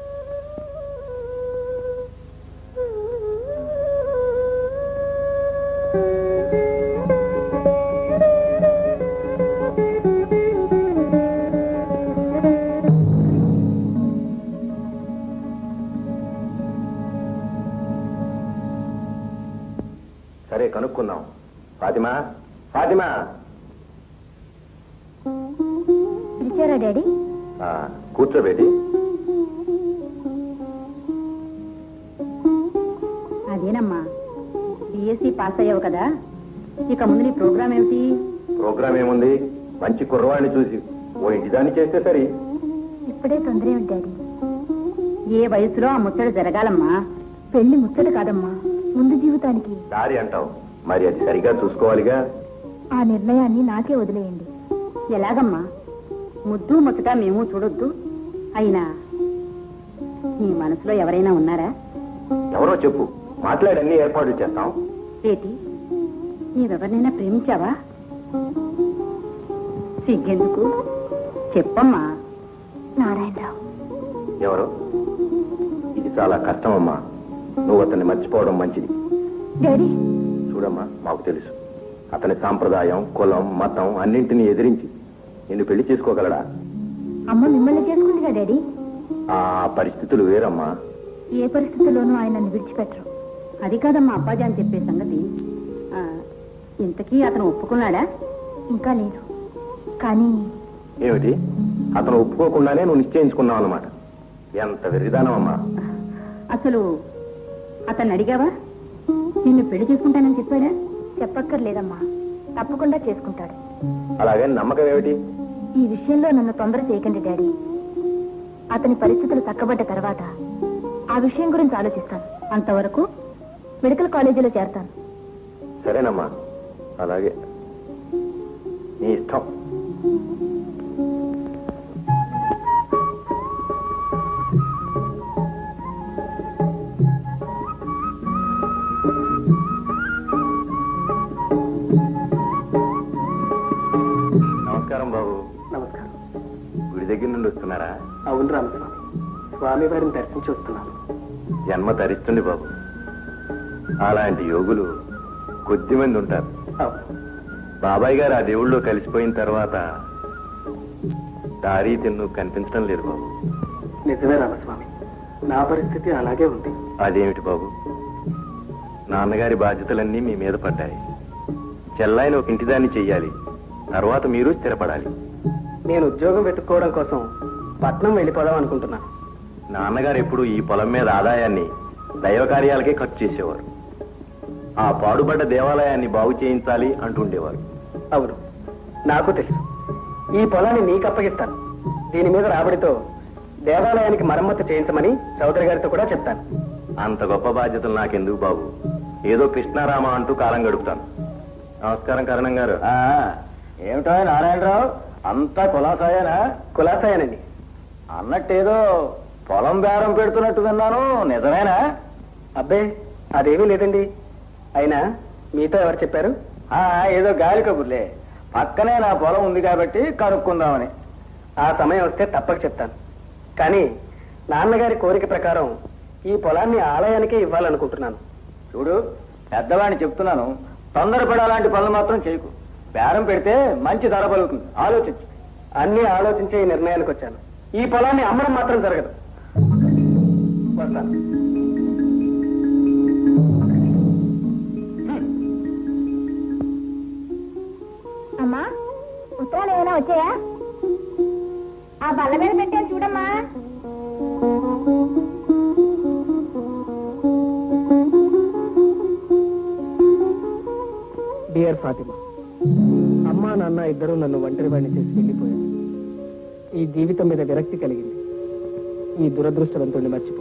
Speaker 2: సరే కనుక్కుందాం ఫాతిమా ఫాతిమా
Speaker 5: పిలిచారా డాడీ
Speaker 2: ఆ, కూర్చోబేటి
Speaker 6: అదేనమ్మా బిఎస్సి పాస్ అయ్యావు కదా ఇక ముందు నీ ప్రోగ్రామ్ ఏమిటి
Speaker 2: ప్రోగ్రామ్ ఏముంది మంచి కుర్రవాడిని చూసి ఓ ఇంటి దాన్ని చేస్తే సరి
Speaker 5: ఇప్పుడే తొందర ఏమిటి డాడీ
Speaker 6: ఏ వయసులో ఆ ముచ్చట జరగాలమ్మా
Speaker 5: పెళ్లి ముచ్చట కాదమ్మా ముందు జీవితానికి
Speaker 2: దారి అంటావు మరి అది సరిగా చూసుకోవాలిగా
Speaker 5: ఆ నిర్ణయాన్ని నాకే వదిలేయండి
Speaker 6: ఎలాగమ్మా ముద్దు ముచ్చట మేము చూడొద్దు అయినా నీ మనసులో ఎవరైనా ఉన్నారా
Speaker 2: ఎవరో చెప్పు మాట్లాడి అన్ని ఏర్పాట్లు చేస్తాం
Speaker 6: ఏటి నీవెవరినైనా ప్రేమించావా సిగ్గెందుకు చెప్పమ్మా
Speaker 5: నారాయణరావు
Speaker 2: ఎవరు ఇది చాలా కష్టమమ్మా నువ్వు అతన్ని మర్చిపోవడం మంచిది
Speaker 5: డాడీ
Speaker 2: చూడమ్మా మాకు తెలుసు అతని సాంప్రదాయం కులం మతం అన్నింటినీ ఎదిరించి నిన్ను పెళ్లి చేసుకోగలడా
Speaker 5: అమ్మ మిమ్మల్ని చేసుకుందిగా డాడీ
Speaker 2: ఆ పరిస్థితులు వేరమ్మా
Speaker 5: ఏ పరిస్థితుల్లోనూ ఆయన నన్ను విడిచిపెట్టరు
Speaker 6: అది కాదమ్మా అప్పాజీ అని చెప్పే సంగతి ఆ, ఇంతకీ అతను ఒప్పుకున్నాడా
Speaker 5: ఇంకా లేదు కానీ
Speaker 2: ఏమిటి అతను ఒప్పుకోకుండానే నువ్వు నిశ్చయించుకున్నావు అన్నమాట ఎంత వెర్రిదానమమ్మా
Speaker 6: అసలు అతన్ని అడిగావా నిన్ను పెళ్లి చేసుకుంటానని చెప్పాడా
Speaker 5: చెప్పక్కర్లేదమ్మా తప్పకుండా చేసుకుంటాడు
Speaker 2: అలాగే నమ్మకం ఏమిటి
Speaker 5: ఈ విషయంలో నన్ను తొందర చేయకండి డాడీ అతని పరిస్థితులు చక్కబడ్డ తర్వాత ఆ విషయం గురించి ఆలోచిస్తాను అంతవరకు మెడికల్ కాలేజీలో చేరతాను
Speaker 2: సరేనమ్మా అలాగే నీ ఇష్టం నమస్కారం బాబు
Speaker 9: నమస్కారం
Speaker 2: గుడి దగ్గర నుండి వస్తున్నారా
Speaker 9: అవును రామస్వామి స్వామి వారిని దర్శించి వస్తున్నాను
Speaker 2: జన్మ ధరిస్తుంది బాబు అలాంటి యోగులు కొద్ది మంది ఉంటారు
Speaker 9: అవును
Speaker 2: బాబాయ్ గారు ఆ దేవుళ్ళో కలిసిపోయిన తర్వాత దారి తిన్ను కనిపించడం లేదు బాబు
Speaker 9: నిజమే రామస్వామి నా పరిస్థితి అలాగే ఉంది
Speaker 2: అదేమిటి బాబు నాన్నగారి బాధ్యతలన్నీ మీ మీద పడ్డాయి చెల్లాయిని ఒక ఇంటిదాన్ని చెయ్యాలి తర్వాత మీరు స్థిరపడాలి
Speaker 9: నేను ఉద్యోగం వెతుక్కోవడం కోసం పట్నం వెళ్ళిపోదాం అనుకుంటున్నాను
Speaker 2: నాన్నగారు ఎప్పుడు ఈ పొలం మీద ఆదాయాన్ని దైవ కార్యాలకే ఖర్చు చేసేవారు ఆ పాడుబడ్డ దేవాలయాన్ని బాగు చేయించాలి అంటుండేవారు
Speaker 9: అవును నాకు తెలుసు ఈ పొలాన్ని నీకు అప్పగిస్తాను దీని మీద రాబడితో దేవాలయానికి మరమ్మతు చేయించమని చౌదరి గారితో కూడా చెప్తాను
Speaker 2: అంత గొప్ప బాధ్యతలు నాకెందుకు బాబు ఏదో కృష్ణారామ అంటూ కాలం గడుపుతాను నమస్కారం కరణం గారు
Speaker 1: ఏమిటో నారాయణరావు అంతా కులాసాయేనా
Speaker 9: కులాసాయనండి
Speaker 1: అన్నట్టేదో పొలం బేరం పెడుతున్నట్టు విన్నాను నిజమేనా
Speaker 9: అబ్బే అదేమీ లేదండి అయినా మీతో ఎవరు చెప్పారు
Speaker 1: ఆ, ఏదో గాలి కబుర్లే పక్కనే నా పొలం ఉంది కాబట్టి కనుక్కుందామని
Speaker 9: ఆ సమయం వస్తే తప్పక చెప్తాను కానీ నాన్నగారి కోరిక ప్రకారం ఈ పొలాన్ని ఆలయానికే ఇవ్వాలనుకుంటున్నాను
Speaker 1: చూడు పెద్దవాడిని చెప్తున్నాను తొందరపడాలాంటి పనులు మాత్రం చేయకు బేరం పెడితే మంచి ధర పలుకుతుంది ఆలోచించు
Speaker 9: అన్ని ఆలోచించే ఈ నిర్ణయానికి వచ్చాను ఈ పొలాన్ని అమ్మడం మాత్రం జరగదు వస్తాను
Speaker 5: అమ్మా ఉత్తరాలు ఏమైనా వచ్చాయా ఆ బల్ల మీద పెట్టాను చూడమ్మా
Speaker 9: డియర్ ఫాతిమా అమ్మా నాన్న ఇద్దరు నన్ను ఒంటరి వాడిని చేసి వెళ్ళిపోయారు ఈ జీవితం మీద విరక్తి కలిగింది ఈ దురదృష్టవంతుడిని మర్చిపో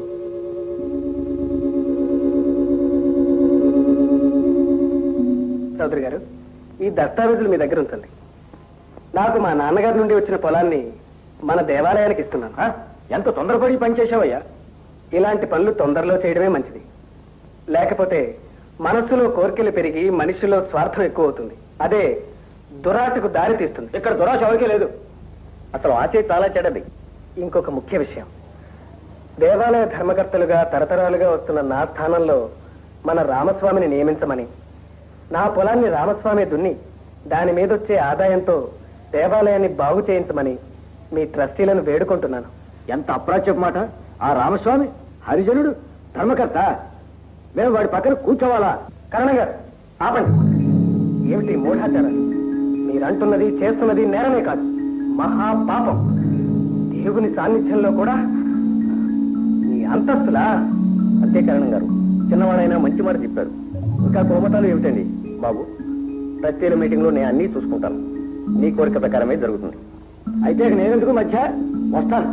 Speaker 9: చౌదరి గారు ఈ దస్తావేజులు మీ దగ్గర ఉంచండి నాకు మా నాన్నగారి నుండి వచ్చిన పొలాన్ని మన దేవాలయానికి ఇస్తున్నాను
Speaker 1: ఆ? ఎంత తొందరపడి పని చేసావయ్యా
Speaker 9: ఇలాంటి పనులు తొందరలో చేయడమే మంచిది లేకపోతే మనస్సులో కోరికలు పెరిగి మనిషిలో స్వార్థం ఎక్కువ అవుతుంది అదే దురాటకు దారి తీస్తుంది
Speaker 1: ఇక్కడ దురాశ ఎవరికీ లేదు అసలు ఆశే చాలా చెడ్డది
Speaker 9: ఇంకొక ముఖ్య విషయం దేవాలయ ధర్మకర్తలుగా తరతరాలుగా వస్తున్న నా స్థానంలో మన రామస్వామిని నియమించమని నా పొలాన్ని రామస్వామి దున్ని దాని మీదొచ్చే ఆదాయంతో దేవాలయాన్ని బాగు చేయించమని మీ ట్రస్టీలను వేడుకుంటున్నాను
Speaker 1: ఎంత అప్రాచ్యపు మాట ఆ రామస్వామి హరిజనుడు ధర్మకర్త మేము వాడి పక్కన కూర్చోవాలా
Speaker 9: కరణ్ గారు ఆపండి ఏమిటి మూఢాచారాలు మీరంటున్నది చేస్తున్నది నేరమే కాదు మహా పాపం దేవుని సాన్నిధ్యంలో కూడా మీ అంతస్తులా
Speaker 1: అంతే కరణం గారు చిన్నవాడైనా మంచి మాట చెప్పారు ఇంకా కోమటాలు ఏమిటండి బాబు ప్రత్యేక మీటింగ్ లో నేను అన్నీ చూసుకుంటాను నీ కోరిక ప్రకారమే జరుగుతుంది అయితే ఇక నేనెందుకు మధ్య వస్తాను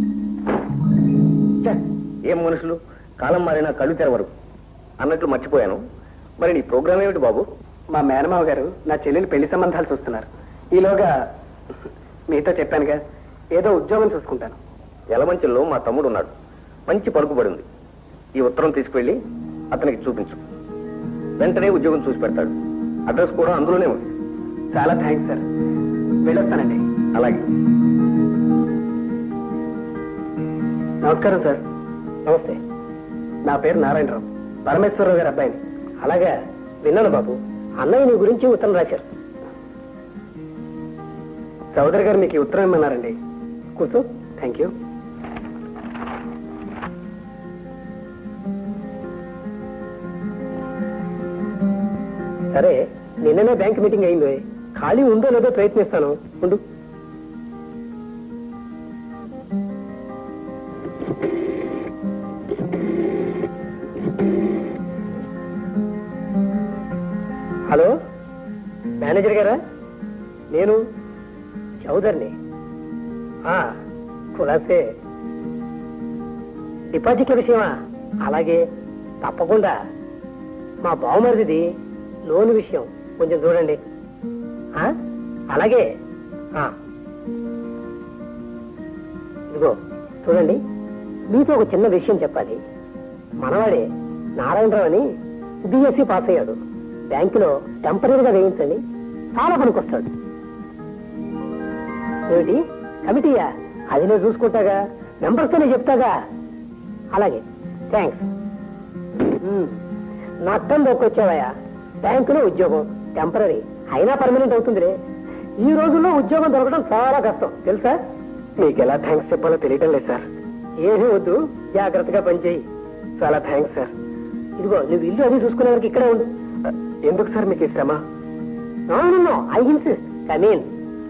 Speaker 1: ఛే, ఏం మనుషులు కాలం మారినా కళ్ళు తెరవరు అన్నట్లు మర్చిపోయాను మరి నీ ప్రోగ్రామ్ ఏమిటి బాబు
Speaker 9: మా మేనమావ గారు నా చెల్లెలు పెళ్లి సంబంధాలు చూస్తున్నారు ఈలోగా మీతో చెప్పానుగా ఏదో ఉద్యోగం చూసుకుంటాను
Speaker 1: యలమంచిలో మా తమ్ముడు ఉన్నాడు మంచి పలుకుబడి ఉంది ఈ ఉత్తరం తీసుకువెళ్ళి అతనికి చూపించు వెంటనే ఉద్యోగం చూసి పెడతాడు అడ్రస్ కూడా అందులోనే ఉంది
Speaker 9: చాలా థ్యాంక్స్ సార్ వెళ్ళొస్తానండి
Speaker 1: అలాగే
Speaker 9: నమస్కారం సార్ నమస్తే నా పేరు నారాయణరావు పరమేశ్వరరావు గారి అబ్బాయిని అలాగా విన్నాను బాబు అన్నయ్య నీ గురించి ఉత్తరం రాశారు చౌదరి గారు మీకు ఈ ఉత్తరం ఇమ్మన్నారండి కూర్చో థ్యాంక్ యూ సరే నిన్ననే బ్యాంక్ మీటింగ్ అయింది ఖాళీ ఉందో లేదో ప్రయత్నిస్తాను ఉండు హలో మేనేజర్ గారా నేను చౌదరిని ఆ, కులాసే డిపాజిట్ల విషయమా అలాగే తప్పకుండా మా బావమరిది లోన్ విషయం కొంచెం చూడండి ఆ, అలాగే ఆ. ఇదిగో చూడండి మీతో ఒక చిన్న విషయం చెప్పాలి మనవాడే నారాయణరావు అని బిఎస్సి పాస్ అయ్యాడు బ్యాంకులో టెంపరీగా వేయించండి చాలా పనికొస్తాడు ఏమిటి కమిటీయా అది నేను చూసుకుంటాగా మెంబర్స్తోనే చెప్తాగా అలాగే థ్యాంక్స్ నట్టం దొక్కొచ్చావయ్యా బ్యాంకులో ఉద్యోగం టెంపరీ అయినా పర్మనెంట్ అవుతుందిలే ఈ రోజుల్లో ఉద్యోగం దొరకడం చాలా కష్టం తెలుసా మీకు ఎలా థ్యాంక్స్ చెప్పాలో తెలియటం లేదు సార్ ఏమీ వద్దు జాగ్రత్తగా పనిచేయి చాలా థ్యాంక్స్ సార్ ఇదిగో నువ్వు ఇల్లు అది చూసుకునే వరకు ఇక్కడే ఉండు ఎందుకు సార్ మీకు ఈ శ్రమ ఐ ఇన్సిస్ట్ కమీన్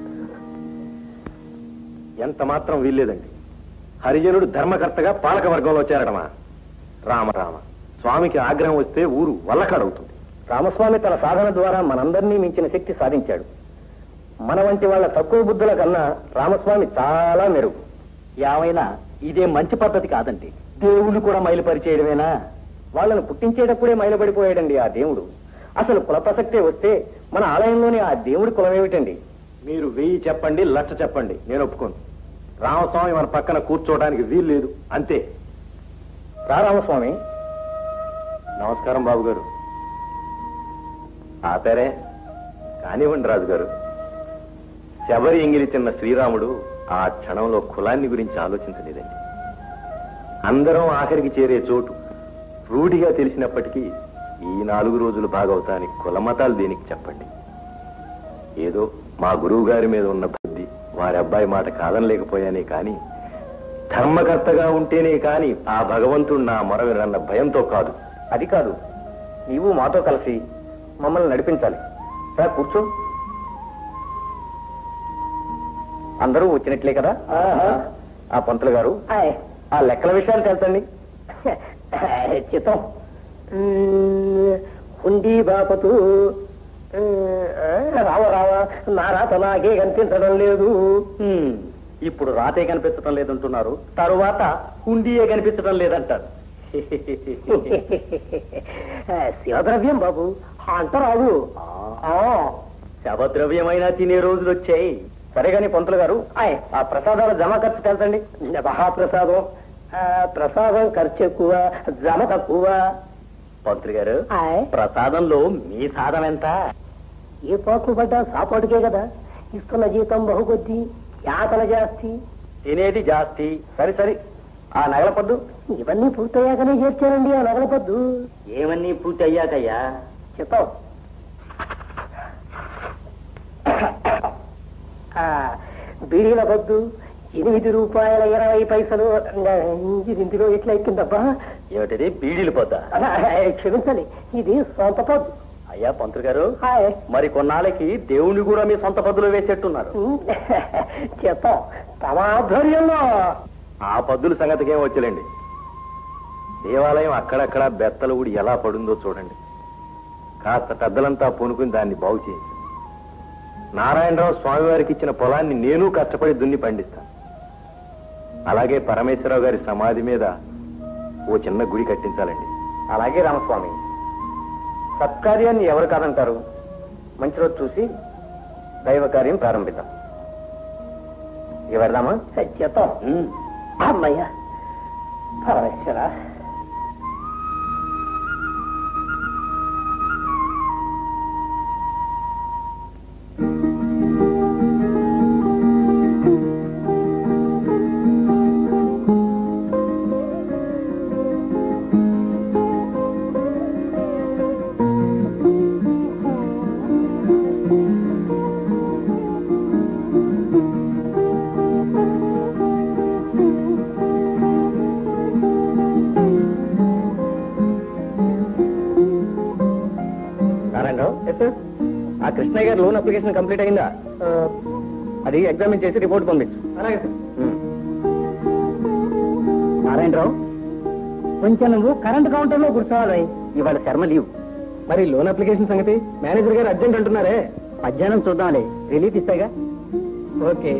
Speaker 2: ఎంత మాత్రం వీల్లేదండి హరిజనుడు ధర్మకర్తగా పాలక వర్గంలో చేరడమా రామ రామ స్వామికి ఆగ్రహం వస్తే ఊరు వల్లకాడవుతుంది
Speaker 1: రామస్వామి తన సాధన ద్వారా మనందరినీ మించిన శక్తి సాధించాడు మన వంటి వాళ్ళ తక్కువ బుద్ధుల కన్నా రామస్వామి చాలా మెరుగు
Speaker 3: ఏమైనా ఇదే మంచి పద్ధతి కాదండి
Speaker 1: దేవుడు కూడా మైలుపరిచేయడమేనా వాళ్ళను పుట్టించేటప్పుడే మైలపడిపోయాడండి ఆ దేవుడు అసలు కుల ప్రసక్తే వస్తే మన ఆలయంలోని ఆ దేవుడి కులమేమిటండి
Speaker 2: మీరు వెయ్యి చెప్పండి లక్ష చెప్పండి నేను ఒప్పుకోను రామస్వామి మన పక్కన కూర్చోవడానికి వీలు లేదు అంతే
Speaker 1: రా రామస్వామి
Speaker 2: నమస్కారం బాబు గారు ఆపారే కానివ్వండి రాజుగారు శబరి ఎంగిలి తిన్న శ్రీరాముడు ఆ క్షణంలో కులాన్ని గురించి ఆలోచించలేదండి అందరం ఆఖరికి చేరే చోటు రూఢిగా తెలిసినప్పటికీ ఈ నాలుగు రోజులు బాగవుతాని కులమతాలు దేనికి చెప్పండి ఏదో మా గురువు గారి మీద ఉన్న బుద్ధి వారి అబ్బాయి మాట కాదనలేకపోయానే కాని ధర్మకర్తగా ఉంటేనే కాని ఆ భగవంతుడు నా మొర వినన్న భయంతో కాదు
Speaker 1: అది కాదు నీవు మాతో కలిసి మమ్మల్ని నడిపించాలి రా కూర్చో అందరూ వచ్చినట్లే కదా ఆ పంతులు గారు ఆ లెక్కల విషయాలు తెలుసండి
Speaker 9: చిత్తం హుండీ బాపతు రావ రావ నా రాత నాకే కనిపించడం లేదు
Speaker 3: హ్మ్, ఇప్పుడు రాతే కనిపించడం లేదంటున్నారు తరువాత ఉండియే కనిపించడం లేదంటారు
Speaker 9: శివద్రవ్యం బాబు అంటరాదు
Speaker 3: శవద్రవ్యమైనా తినే రోజులు వచ్చాయి
Speaker 1: సరే గాని పంతులు గారు
Speaker 9: ఆయ్.
Speaker 1: ఆ ప్రసాదాల జమా ఖర్చు తెలుసండి
Speaker 9: మహాప్రసాదం ఆ, ప్రసాదం ఖర్చు ఎక్కువ జమ తక్కువ
Speaker 3: పంతులు గారు
Speaker 9: ఆయ్.
Speaker 3: ప్రసాదంలో మీ సాధం ఎంత
Speaker 9: ఏ పోట్లు పడ్డా సాపాటుకే కదా ఇస్తున్న జీతం బహుకొద్ది యాతన జాస్తి
Speaker 3: తినేది జాస్తి
Speaker 1: సరే సరే ఆ నగల పద్దు
Speaker 9: ఇవన్నీ పూర్తయ్యాకనే చేర్చానండి ఆ నగల పొద్దు
Speaker 3: ఏమన్నీ పూర్తి అయ్యాకయ్యా
Speaker 9: చెప్తాం ఆ, బీడీల పొద్దు ఎనిమిది రూపాయల ఇరవై పైసలు ఇది ఇందులో ఎట్లా ఎక్కిందబ్బా
Speaker 3: ఏమిటిది బీడీలు పోతా
Speaker 9: ఆ, క్షమించాలి ఇది సొంత పొద్దు
Speaker 3: అయ్యా పంతులు గారు
Speaker 9: హాయ్
Speaker 3: మరి కొన్నాళ్ళకి దేవుణ్ణి కూడా మీ సొంత పద్దులో వేసేట్టున్నారు
Speaker 9: చెప్తాం తమ ఆధ్వర్యంలో
Speaker 2: ఆ పద్దుల సంగతికేం వచ్చలేండి దేవాలయం అక్కడక్కడ బెత్తల ఊడి ఎలా పడుందో చూడండి కాస్త పెద్దలంతా పూనుకుని దాన్ని బాగు చేయించు నారాయణరావు స్వామివారికి ఇచ్చిన పొలాన్ని నేను కష్టపడి దున్ని పండిస్తాను అలాగే పరమేశ్వరరావు గారి సమాధి మీద ఓ చిన్న గుడి కట్టించాలండి
Speaker 1: అలాగే రామస్వామి సత్కార్యాన్ని ఎవరు కాదంటారు మంచి రోజు చూసి దైవ కార్యం ప్రారంభిద్దాం ఇక వెళ్దామా
Speaker 9: చెప్తాం అమ్మయ్య పరమేశ్వర
Speaker 1: నారాయణరావు ఎస్ సార్ ఆ కృష్ణయ్య గారి లోన్ అప్లికేషన్ కంప్లీట్ అయిందా అది ఎగ్జామిన్ చేసి రిపోర్ట్ పంపించు అలాగే సార్
Speaker 9: నారాయణరావు కొంచెం నువ్వు కరెంట్ కౌంటర్ లో కూర్చోవాలి
Speaker 1: ఇవాళ శర్మ లీవ్ మరి లోన్ అప్లికేషన్ సంగతి మేనేజర్ గారు అర్జెంట్ అంటున్నారే
Speaker 9: మధ్యాహ్నం చూద్దాంలే రిలీఫ్ ఇస్తాగా
Speaker 1: ఓకే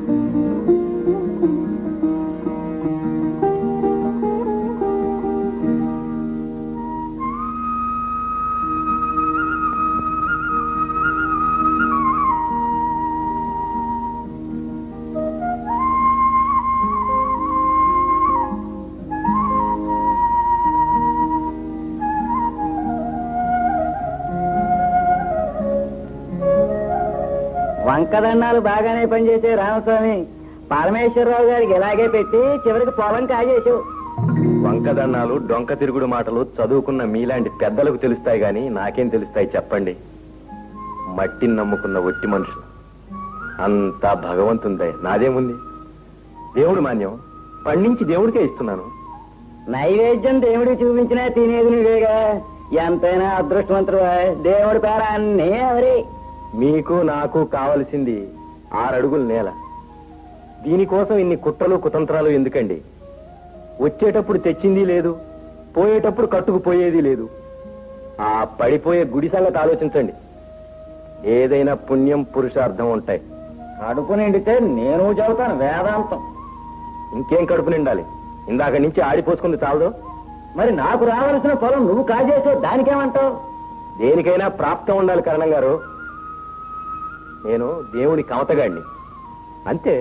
Speaker 9: వంకదండాలు బాగానే పనిచేసే రామస్వామి పరమేశ్వరరావు గారికి ఇలాగే పెట్టి చివరికి పొలం కాజేసావు
Speaker 2: వంకదన్నాలు డొంక తిరుగుడు మాటలు చదువుకున్న మీలాంటి పెద్దలకు తెలుస్తాయి గాని నాకేం తెలుస్తాయి చెప్పండి మట్టిని నమ్ముకున్న ఒట్టి మనుషులు అంతా భగవంతుందే నాదేముంది దేవుడు మాన్యం పండించి దేవుడికే ఇస్తున్నాను
Speaker 9: నైవేద్యం దేవుడికి చూపించినా తినేది నువ్వేగా ఎంతైనా అదృష్టవంతుడు దేవుడి పేర అన్నీ ఎవరి
Speaker 2: మీకు నాకు కావలసింది ఆరడుగుల నేల దీనికోసం ఇన్ని కుట్రలు కుతంత్రాలు ఎందుకండి వచ్చేటప్పుడు తెచ్చింది లేదు పోయేటప్పుడు కట్టుకుపోయేది లేదు ఆ పడిపోయే గుడి సంగతి ఆలోచించండి ఏదైనా పుణ్యం పురుషార్థం ఉంటాయి
Speaker 9: కడుపు నిండితే నేను చదువుతాను వేదాంతం
Speaker 2: ఇంకేం కడుపు నిండాలి ఇందాక నుంచి ఆడిపోసుకుంది చాలదు
Speaker 9: మరి నాకు రావాల్సిన పొలం నువ్వు కాజేసావు దానికేమంటావు
Speaker 2: దేనికైనా ప్రాప్తం ఉండాలి కరణం గారు నేను దేవుడి కమతగాడిని అంతే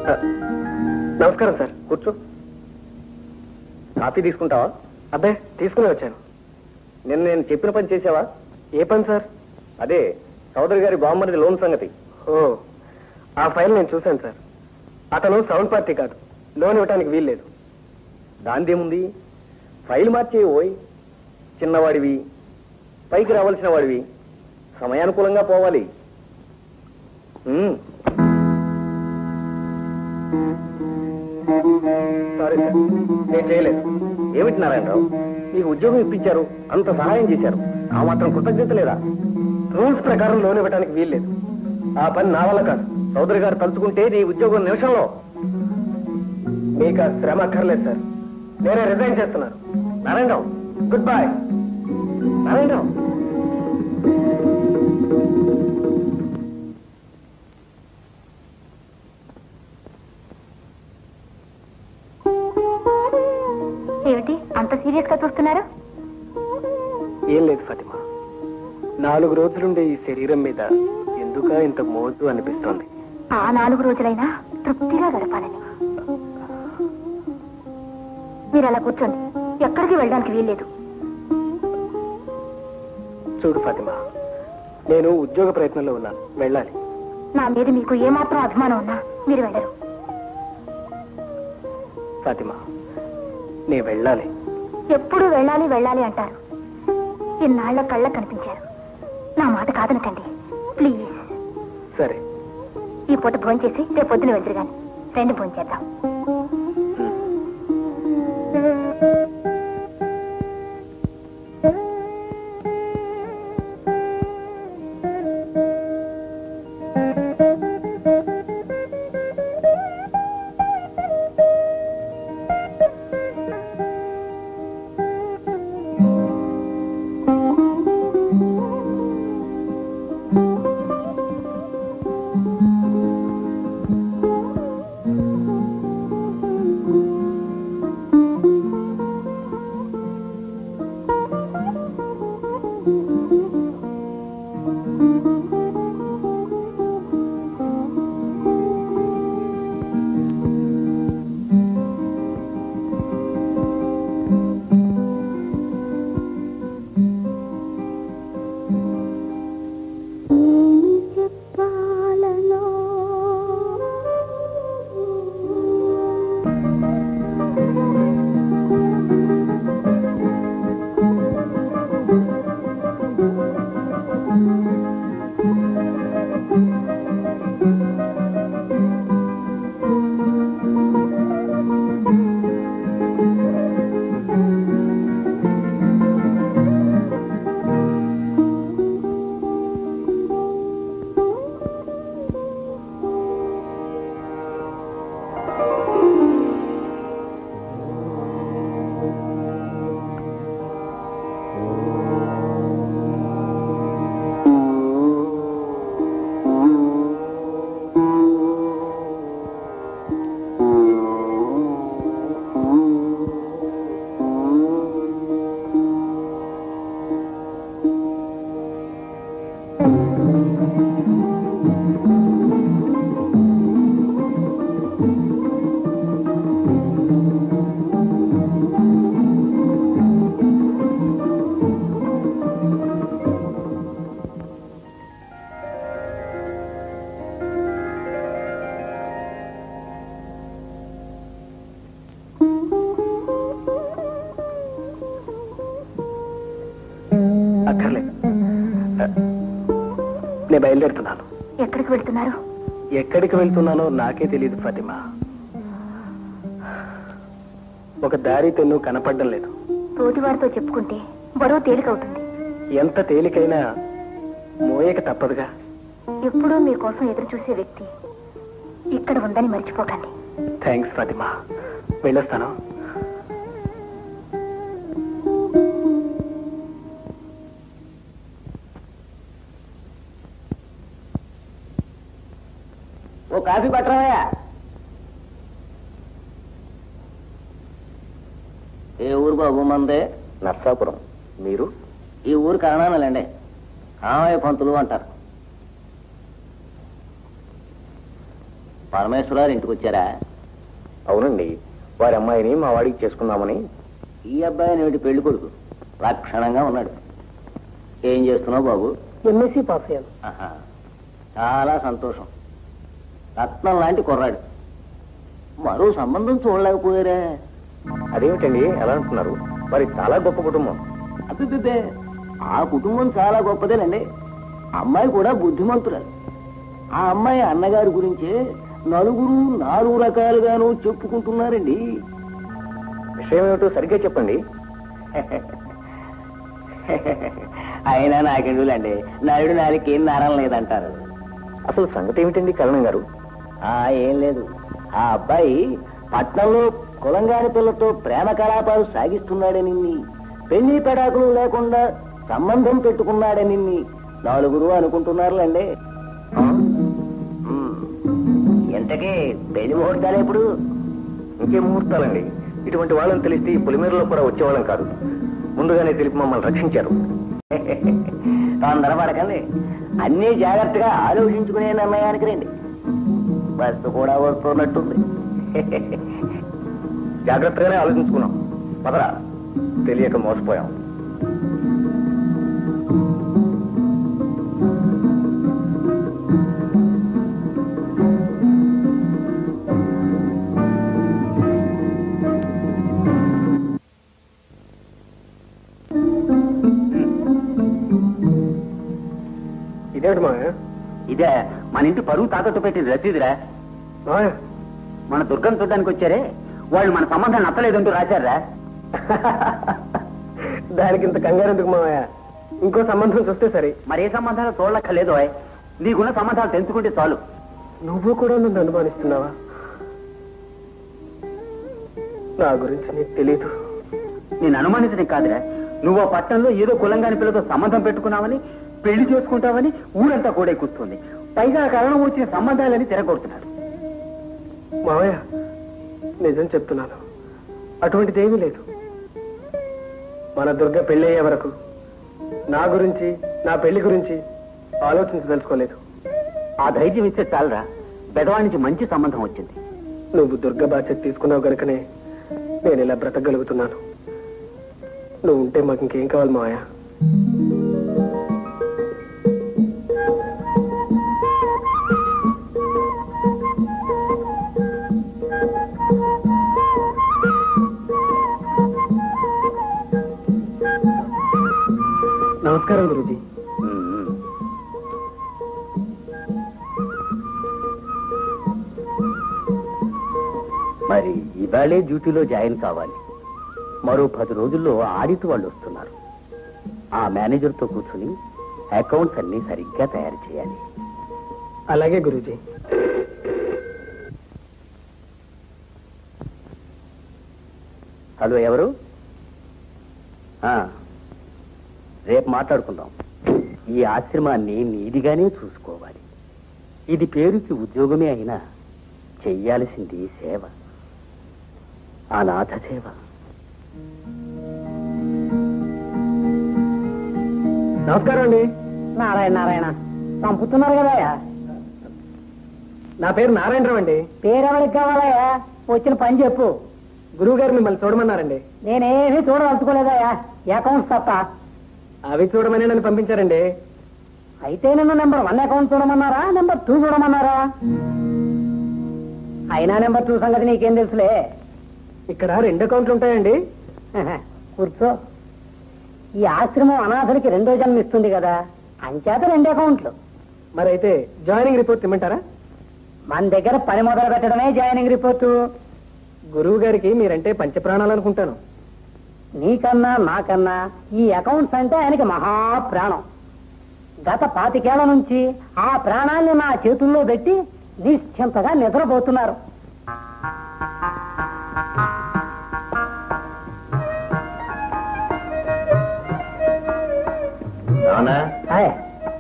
Speaker 9: నమస్కారం సార్
Speaker 1: కూర్చో కాఫీ తీసుకుంటావా
Speaker 9: అబ్బే తీసుకుని వచ్చాను
Speaker 1: నిన్న నేను చెప్పిన పని చేసావా
Speaker 9: ఏ పని సార్
Speaker 1: అదే చౌదరి గారి బామ్మరిది లోన్ సంగతి
Speaker 9: ఓ ఆ ఫైల్ నేను చూశాను సార్ అతను సౌండ్ పార్టీ కాదు లోన్ ఇవ్వడానికి వీల్లేదు
Speaker 1: దాందేముంది ఫైల్ మార్చే ఓయ్ చిన్నవాడివి పైకి రావాల్సిన వాడివి సమయానుకూలంగా పోవాలి ఉమ్,
Speaker 9: సారీ సార్ నేను చేయలేదు
Speaker 1: ఏమిటి నారాయణరావు నీకు ఉద్యోగం ఇప్పించారు అంత సహాయం చేశారు ఆ మాత్రం కృతజ్ఞత లేదా
Speaker 9: రూల్స్ ప్రకారం లోన్ ఇవ్వడానికి వీల్లేదు ఆ పని నా వల్ల కాదు
Speaker 1: చౌదరి గారు తలుచుకుంటే నీ ఉద్యోగం నిమిషంలో
Speaker 9: మీకు ఆ శ్రమ అక్కర్లేదు సార్ నేనే రిజైన్ చేస్తున్నాను
Speaker 1: నారాయణరావు
Speaker 9: గుడ్ బై
Speaker 1: నారాయణరావు
Speaker 5: ఏమిటి అంత సీరియస్ గా చూస్తున్నారు
Speaker 9: ఏం లేదు ఫాతిమా నాలుగు రోజులుండే ఈ శరీరం మీద ఎందుకా ఇంత మోజు అనిపిస్తోంది
Speaker 5: ఆ నాలుగు రోజులైనా తృప్తిగా గడపాలని మీరు అలా కూర్చోండి ఎక్కడికి వెళ్ళడానికి వీల్లేదు
Speaker 9: చూడు ఫాతిమా నేను ఉద్యోగ ప్రయత్నంలో ఉన్నాను వెళ్ళాలి
Speaker 5: నా మీద మీకు ఏమాత్రం అభిమానం ఉన్నా మీరు వెళ్ళరు
Speaker 9: ఫాతిమా నేను వెళ్ళాలి
Speaker 5: ఎప్పుడు వెళ్ళాలి వెళ్ళాలి అంటారు ఇన్నాళ్ల కళ్ళ కనిపించారు నా మాట కాదనకండి ప్లీజ్
Speaker 9: సరే
Speaker 5: ఈ పూట భోజనం చేసి రేపు పొద్దున వెళ్తురు గాని రెండు భోజనం చేద్దాం
Speaker 9: అక్కర్లేదు నేను బయలుదేరుతున్నాను
Speaker 5: ఎక్కడికి వెళ్తున్నారు
Speaker 9: ఎక్కడికి వెళ్తున్నానో నాకే తెలియదు ఫాతిమా ఒక దారి తెన్ను కనపడడం లేదు
Speaker 5: తోటివారితో చెప్పుకుంటే బరువు తేలికవుతుంది
Speaker 9: ఎంత తేలికైనా మోయక తప్పదుగా
Speaker 5: ఎప్పుడూ మీకోసం ఎదురు చూసే వ్యక్తి ఇక్కడ ఉందని మర్చిపోకండి
Speaker 9: థ్యాంక్స్ ఫాతిమా వెళ్ళొస్తాను
Speaker 3: ఓ కాఫీ పట్టరాయా ఏ ఊరు బాబు మందే
Speaker 1: నర్సాపురం మీరు
Speaker 3: ఈ ఊరు కరణాలండి ఆమయ్య పంతులు అంటారు పరమేశ్వరరావు ఇంటికి వచ్చారా
Speaker 1: అవునండి వారి అమ్మాయిని మా వాడికి చేసుకుందామని
Speaker 3: ఈ అబ్బాయి నేటి పెళ్లి కొడుకు లక్షణంగా ఉన్నాడు ఏం చేస్తున్నావు బాబు
Speaker 9: ఎంఎస్సీ పాస్ అయ్యాను
Speaker 3: ఆహా. చాలా సంతోషం రత్నం లాంటి కుర్రాడు మరో సంబంధం చూడలేకపోయారే
Speaker 1: అదేమిటండి ఎలా అంటున్నారు వారి చాలా గొప్ప కుటుంబం
Speaker 3: అబ్బిబ్బే ఆ కుటుంబం చాలా గొప్పదేనండి అమ్మాయి కూడా బుద్ధిమంతురాలు ఆ అమ్మాయి అన్నగారి గురించే నలుగురు నాలుగు రకాలుగాను చెప్పుకుంటున్నారండి
Speaker 1: విషయం ఏమిటో సరిగ్గా చెప్పండి
Speaker 3: అయినా నాకెందులండి నరుడు నాలుగు ఏం నారం లేదంటారు
Speaker 1: అసలు సంగతి ఏమిటండి కరణం గారు
Speaker 3: ఆ ఏం లేదు ఆ అబ్బాయి పట్నంలో కులంగారి పిల్లతో ప్రేమ కలాపాలు సాగిస్తున్నాడని పెళ్లి పెడాకులు లేకుండా సంబంధం పెట్టుకున్నాడని నలుగురు అనుకుంటున్నారులేండి ఉమ్. ఇంతకీ పెళ్లి ముహూర్తాలు ఎప్పుడు
Speaker 1: ఇంకే ముహూర్తాలండి ఇటువంటి వాళ్ళని తెలిస్తే ఈ పొలిమేరలో కూడా వచ్చేవాళ్ళం కాదు ముందుగానే తెలిపి మమ్మల్ని రక్షించారు
Speaker 3: తొందరపడకండి అన్నీ జాగ్రత్తగా ఆలోచించుకునే నిర్ణయానికి రండి బస్సు కూడా వస్తున్నట్టుంది
Speaker 1: జాగ్రత్తగానే ఆలోచించుకున్నాం పదరా తెలియక మోసపోయాం ఇదేమిటి మా
Speaker 3: ఇదే మన ఇంటి పరువు తాకట్టు పెట్టింది రసీదురా మన దుర్గం చూడడానికి వచ్చారే వాళ్ళు మన సంబంధం నచ్చలేదంటూ రాశారా
Speaker 9: దానికి ఇంత కంగారు ఎందుకు మావయ్య ఇంకో సంబంధం చూస్తే సరే
Speaker 3: మరి ఏ సంబంధాలు చూడక్కర్లేదు ఓయ్. నీకున్న సంబంధాలు తెంచుకుంటే చాలు
Speaker 9: నువ్వు కూడా నన్ను అనుమానిస్తున్నావా నా గురించి నీకు తెలీదు
Speaker 3: నేను అనుమానించడం కాదురా నువ్వు ఆ పట్టణంలో ఏదో కులంగాని పిల్లతో సంబంధం పెట్టుకున్నావని పెళ్లి చేసుకుంటావని ఊరంతా కూడా కూర్చుంది పైగా ఆ కారణం వచ్చిన సంబంధాలని తిరగొడుతున్నాడు
Speaker 9: మావయ్య నిజం చెప్తున్నాను అటువంటిది ఏమీ లేదు మన దుర్గ పెళ్ళయ్యే వరకు నా గురించి నా పెళ్లి గురించి ఆలోచించదలుచుకోలేదు
Speaker 3: ఆ ధైర్యం ఇస్తే చాలరా బెదవాడి నుంచి మంచి సంబంధం వచ్చింది
Speaker 9: నువ్వు దుర్గ బాధ్యత తీసుకున్నావు గనుకనే నేను ఇలా బ్రతకగలుగుతున్నాను నువ్వు ఉంటే మాకు ఇంకేం కావాలి మావయ్య నమస్కారం గురుజీ
Speaker 3: మరి ఇవాళే డ్యూటీలో జాయిన్ కావాలి మరో పది రోజుల్లో ఆడిట్ వాళ్ళు వస్తున్నారు ఆ మేనేజర్తో కూర్చుని అకౌంట్స్ అన్ని సరిగ్గా తయారు చేయాలి
Speaker 9: అలాగే గురుజీ
Speaker 3: హలో ఎవరు ఆ, రేపు మాట్లాడుకుందాం ఈ ఆశ్రమాన్ని నీదిగానే చూసుకోవాలి ఇది పేరుకి ఉద్యోగమే అయినా చెయ్యాల్సింది సేవ అనాథ సేవ
Speaker 9: నమస్కారం అండి
Speaker 7: నారాయణ నారాయణ పంపుతున్నారు కదయ్యా
Speaker 9: నా పేరు నారాయణరావు అండి
Speaker 7: పేరెవరికి కావాలయ్యా వచ్చిన పని చెప్పు
Speaker 9: గురువు గారు మిమ్మల్ని చూడమన్నారండి
Speaker 7: నేనేమీ చూడదలుచుకోలేదయ్యా అకౌంట్స్ తప్ప
Speaker 9: అవి చూడమని నన్ను పంపించారండి
Speaker 7: అయితే నిన్ను నెంబర్ వన్ అకౌంట్ చూడమన్నారా నెంబర్ టూ చూడమన్నారా అయినా నెంబర్ టూ సంగతి నీకేం తెలుసులే
Speaker 9: ఇక్కడ రెండు అకౌంట్లు ఉంటాయండి
Speaker 7: కూర్చో ఈ ఆశ్రమం అనాథలకి రెండో జన్మ ఇస్తుంది కదా అంచేత రెండు అకౌంట్లు
Speaker 9: మరి అయితే జాయినింగ్ రిపోర్ట్ ఇమ్మంటారా
Speaker 7: మన దగ్గర పని మొదలు పెట్టడమే జాయినింగ్ రిపోర్టు
Speaker 9: గురువు గారికి మీరంటే పంచప్రాణాలు అనుకుంటాను
Speaker 7: నీకన్నా నాకన్నా ఈ అకౌంట్స్ అంటే ఆయనకి మహా ప్రాణం గత పాతికేళ్ల నుంచి ఆ ప్రాణాన్ని నా చేతుల్లో పెట్టి నిశ్చింతగా నిద్రపోతున్నారు
Speaker 2: నానా
Speaker 7: హాయ్.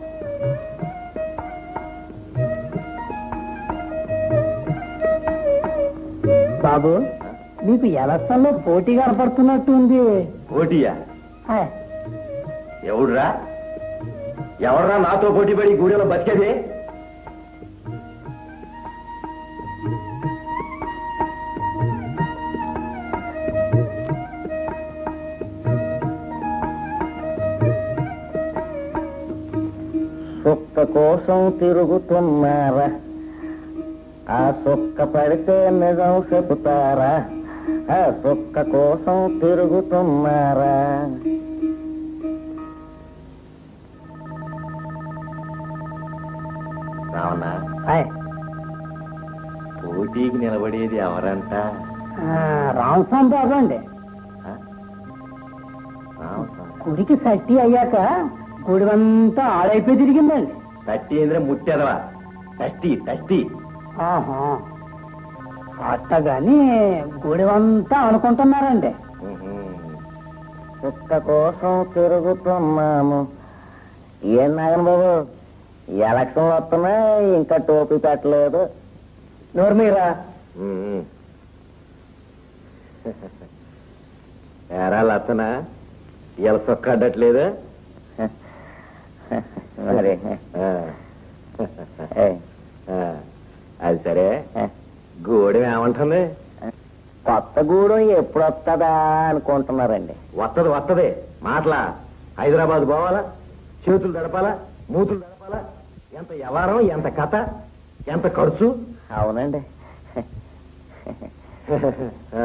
Speaker 7: బాబు మీకు ఎలక్షన్లో పోటీ కనపడుతున్నట్టు ఉంది
Speaker 2: పోటీయా
Speaker 7: హాయ్.
Speaker 2: ఎవడురా ఎవడ్రా నాతో పోటీ పడి గూడెలో బతికేది
Speaker 3: సుక్క కోసం తిరుగుతున్నారా ఆ సుక్క పడితే నిజం చెబుతారా ఆ సుక్క కోసం తిరుగుతున్నారా
Speaker 2: రావణ పోటీకి నిలబడేది ఎవరంట
Speaker 7: రామస్వామి బాబు అండి
Speaker 2: రామస్వామి.
Speaker 7: గుడికి సట్టి అయ్యాక గుడివంతా ఆడైపోయి తిరిగిందండి
Speaker 2: తట్టి ఏంద్ర ముట్టెదవా తష్టి తష్టి
Speaker 7: ఆహా అట్టగాని గుడివంతా అనుకుంటున్నారండి
Speaker 3: సుక్క కోసం తిరుగుతున్నాము ఏం నాగన్ బాబు ఎలక్షన్ వస్తున్నాయి ఇంకా టోపీ పెట్టలేదు
Speaker 9: నోరు మీరా
Speaker 2: ఉమ్. ఏరా లచ్చన ఇలా సొక్కడ్డట్లేదు
Speaker 3: మరి
Speaker 2: ఆ.
Speaker 3: ఏ,
Speaker 2: ఆ. అది సరే గోడెం ఏమంటుంది
Speaker 3: కొత్త గూడెం ఎప్పుడు వస్తుందా అనుకుంటున్నారండి
Speaker 2: వత్తది వత్తది మాటలా హైదరాబాద్ పోవాలా చేతులు దడపాలా మూతులు దడపాలా ఎంత వ్యవహారం ఎంత కథ ఎంత ఖర్చు
Speaker 3: అవునండి
Speaker 2: ఆ.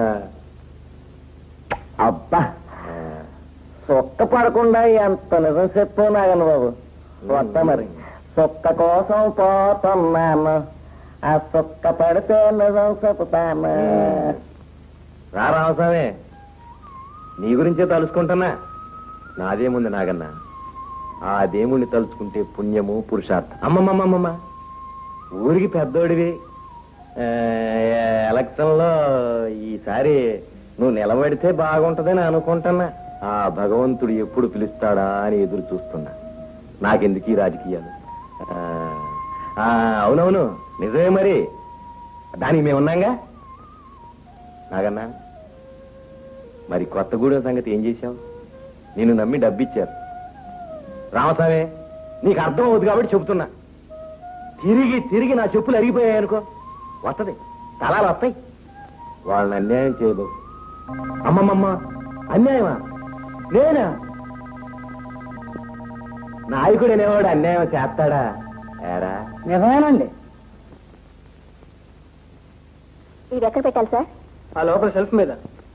Speaker 3: అబ్బా
Speaker 2: ఆ.
Speaker 3: సుక్క పడకుండా ఎంత నిజం చెప్పు నాగన్ బాబు వస్తా మరి సుక్క కోసం పోతున్నాను ఆ సుక్క పడితే నిజం చెప్తాను
Speaker 2: రా రామస్వామి నీ గురించే తలుసుకుంటున్నా నాదేముంది నాగన్న ఆ దేవుణ్ణి తలుచుకుంటే పుణ్యము పురుషార్థం అమ్మమ్మమ్మమ్మ ఊరికి పెద్దోడివి ఆ, ఎలక్షన్లో ఈసారి నువ్వు నిలబడితే బాగుంటదని అనుకుంటున్నా ఆ భగవంతుడు ఎప్పుడు పిలుస్తాడా అని ఎదురు చూస్తున్నా నాకెందుకు ఈ రాజకీయాలు ఆ, ఆ, అవునవును నిజమే మరి దానికి మేమున్నాగా నాగన్నా మరి కొత్తగూడెం సంగతి ఏం చేశావు నిన్ను నమ్మి డబ్బిచ్చారు రామస్వామి నీకు అర్థం అవుతుంది కాబట్టి చెబుతున్నా తిరిగి తిరిగి నా చెప్పులు అరిగిపోయాయి అనుకో వస్తది తలాలు వస్తాయి వాళ్ళని అన్యాయం చేయదు అమ్మమ్మమ్మ అన్యాయమా నేనా నాయకుడనేవాడు అన్యాయం చేస్తాడా ఏరా
Speaker 7: నిజమేనండి
Speaker 5: ఇది ఎక్కడ పెట్టాలి సార్
Speaker 9: ఆ లోపల షెల్ఫ్ మీద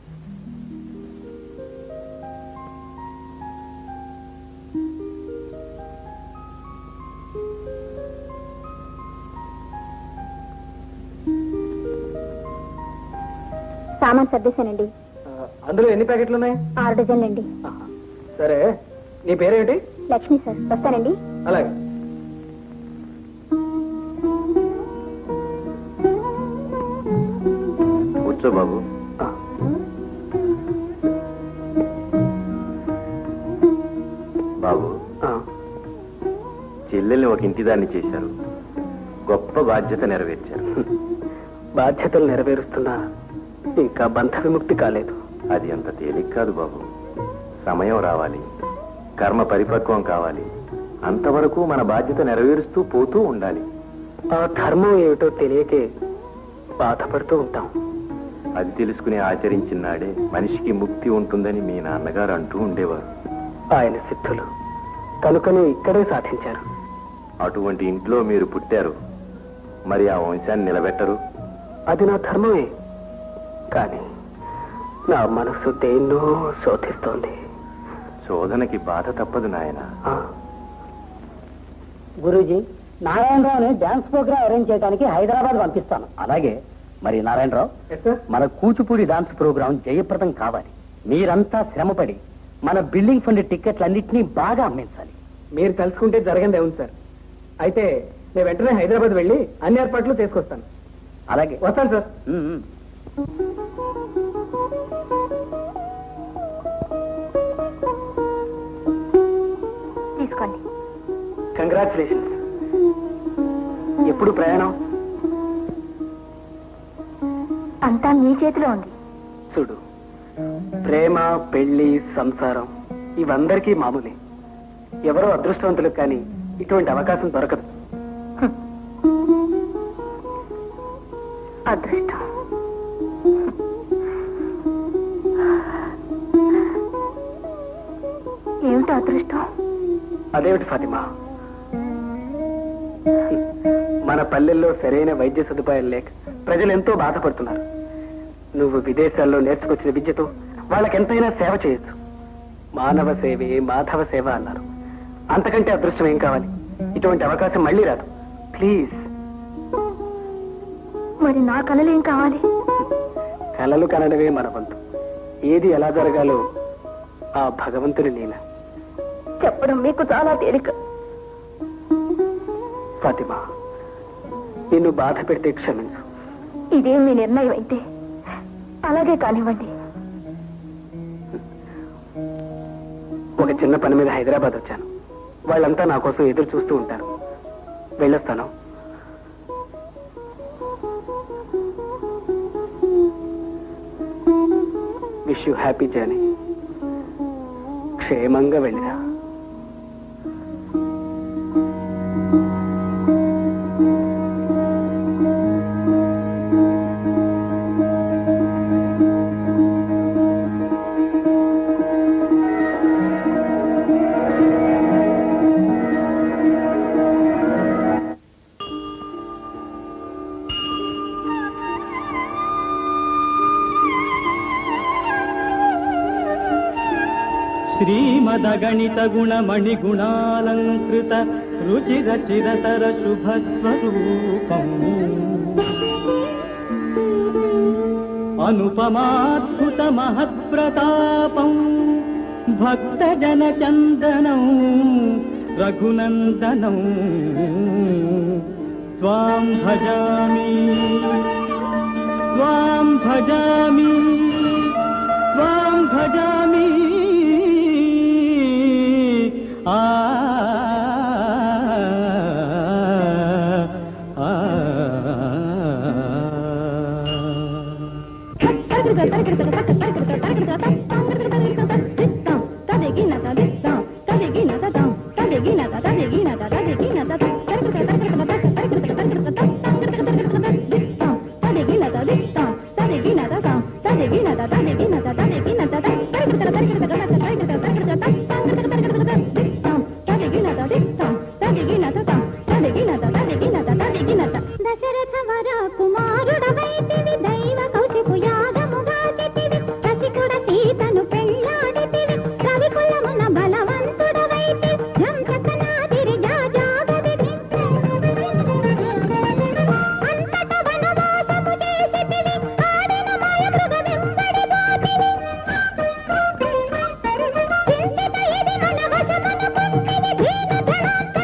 Speaker 5: సామాన్ సర్దేశానండి
Speaker 9: ఆ, అందులో ఎన్ని ప్యాకెట్లు ఉన్నాయి
Speaker 5: ఆరు డజన్లండి
Speaker 9: ఆహా. సరే నీ పేరేమిటి
Speaker 5: లక్ష్మి సార్ వస్తానండి
Speaker 9: అలాగే
Speaker 2: కూర్చో బాబు
Speaker 9: ఆ,
Speaker 2: బాబు
Speaker 9: ఆ,
Speaker 2: చెల్లెల్ని ఒక ఇంటిదాన్ని చేశారు గొప్ప బాధ్యత నెరవేర్చారు
Speaker 9: బాధ్యతలు నెరవేరుస్తున్నా ఇంకా బంధ విముక్తి కాలేదు
Speaker 2: అది అంత తేలిక కాదు బాబు సమయం రావాలి కర్మ పరిపక్వం కావాలి అంతవరకు మన బాధ్యత నెరవేరుస్తూ పోతూ ఉండాలి
Speaker 9: ఆ ధర్మం ఏమిటో తెలియకే బాధపడుతూ ఉంటాం
Speaker 2: అది తెలుసుకుని ఆచరించిన నాడే మనిషికి ముక్తి ఉంటుందని మీ నాన్నగారు అంటూ ఉండేవారు
Speaker 9: ఆయన సిద్ధులు కనుకను ఇక్కడే సాధించారు
Speaker 2: అటువంటి ఇంట్లో మీరు పుట్టారు మరి ఆ వంశాన్ని నిలబెట్టరు
Speaker 9: అది నా ధర్మమే కానీ నా మనస్సు దేన్నో శోధిస్తోంది
Speaker 2: శోధనకి బాధ తప్పదు నాయన
Speaker 9: ఆ,
Speaker 7: గురూజీ నారాయణరావుని డాన్స్ ప్రోగ్రామ్ అరేంజ్ చేయడానికి హైదరాబాద్ పంపిస్తాను
Speaker 3: అలాగే మరి నారాయణరావు
Speaker 9: ఎస్ సార్?
Speaker 3: మన కూచిపూడి డాన్స్ ప్రోగ్రాం జయప్రదం కావాలి మీరంతా శ్రమపడి మన బిల్డింగ్ ఫండ్ టిక్కెట్లన్నింటినీ బాగా అమ్మించాలి
Speaker 9: మీరు తలుచుకుంటే జరగంది అవును సార్ అయితే నేను వెంటనే హైదరాబాద్ వెళ్ళి అన్ని ఏర్పాట్లు చేసుకొస్తాను
Speaker 3: అలాగే
Speaker 9: వస్తాను సార్
Speaker 3: ఉమ్, ఉమ్.
Speaker 5: తీసుకోండి
Speaker 9: కంగ్రాచులేషన్స్ ఎప్పుడు ప్రయాణం
Speaker 5: అంతా మీ చేతిలో ఉంది
Speaker 9: చూడు ప్రేమ పెళ్లి సంసారం ఇవందరికీ మామూలే ఎవరో అదృష్టవంతులకు కానీ ఇటువంటి అవకాశం దొరకదు
Speaker 5: అదృష్టం ఏమిటో అదృష్టం
Speaker 9: అదేమిటి ఫాతిమా మన పల్లెల్లో సరైన వైద్య సదుపాయాలు లేక ప్రజలు ఎంతో బాధపడుతున్నారు నువ్వు విదేశాల్లో నేర్చుకొచ్చిన విద్యతో వాళ్ళకెంతైనా సేవ చేయొచ్చు మానవ సేవే మాధవ సేవ అన్నారు అంతకంటే అదృష్టం ఏం కావాలి ఇటువంటి అవకాశం మళ్ళీ రాదు ప్లీజ్
Speaker 5: మరి నా కళలు ఏం కావాలి
Speaker 9: కలలు కనడమే మన వంతు ఏది ఎలా జరగాలో ఆ భగవంతుని లీల
Speaker 5: చెప్పడం మీకు చాలా తేలిక
Speaker 9: ఫాతిమా నిన్ను బాధ పెడితే క్షమించు
Speaker 5: ఇదే మీ నిర్ణయం అయితే అలాగే కానివ్వండి
Speaker 9: ఒక చిన్న పని మీద హైదరాబాద్ వచ్చాను వాళ్ళంతా నా కోసం ఎదురు చూస్తూ ఉంటారు వెళ్ళొస్తాను విష్ యూ హ్యాపీ జర్నీ క్షేమంగా వెళ్ళిరా
Speaker 8: శ్రీమదగణిత గుణమణి గుణాలంకృత రుచిర చిరతర శుభ స్వరూపం అనుపమాద్భుత మహత్ప్రతాపం భక్త జన చందనం రఘునందనం త్వాం భజామి త్వాం భజామి త్వాం భజామి ఆ ఆ,
Speaker 5: దశరథ వర కుమారుడవైతివి దైవ కౌశికు యాగముగా చితివి రసికుడ సీతను పెళ్ళాడితివి రవికులమున బలవంతుడవైతి జంసకనాదిరి జాజాగది అంతట వనవాసము చేసితివి ఆడిన మాయ మృగమెంబడి పోతివి చింతిత ఇది మన వశమనుకుంటివి దీన ధనాంతర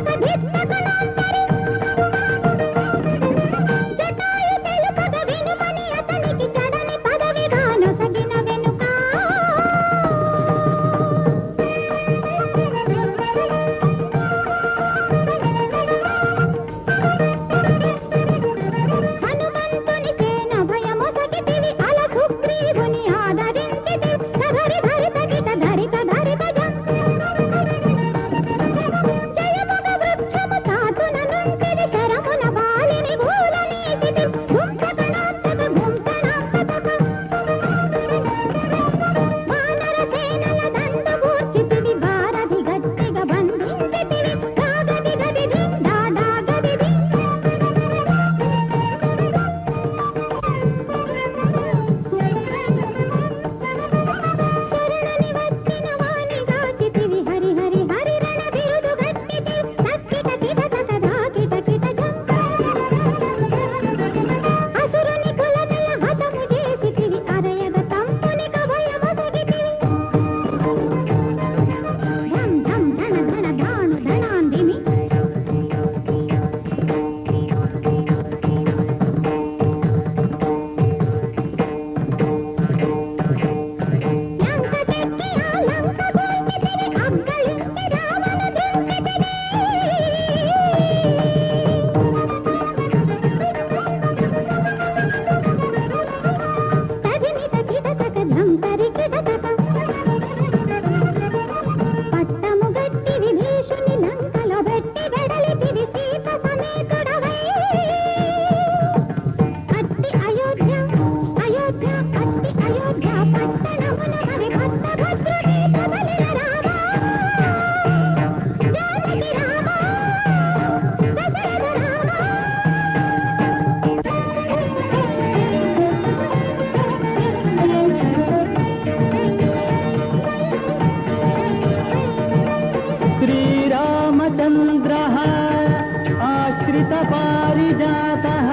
Speaker 8: हरितपारिजातः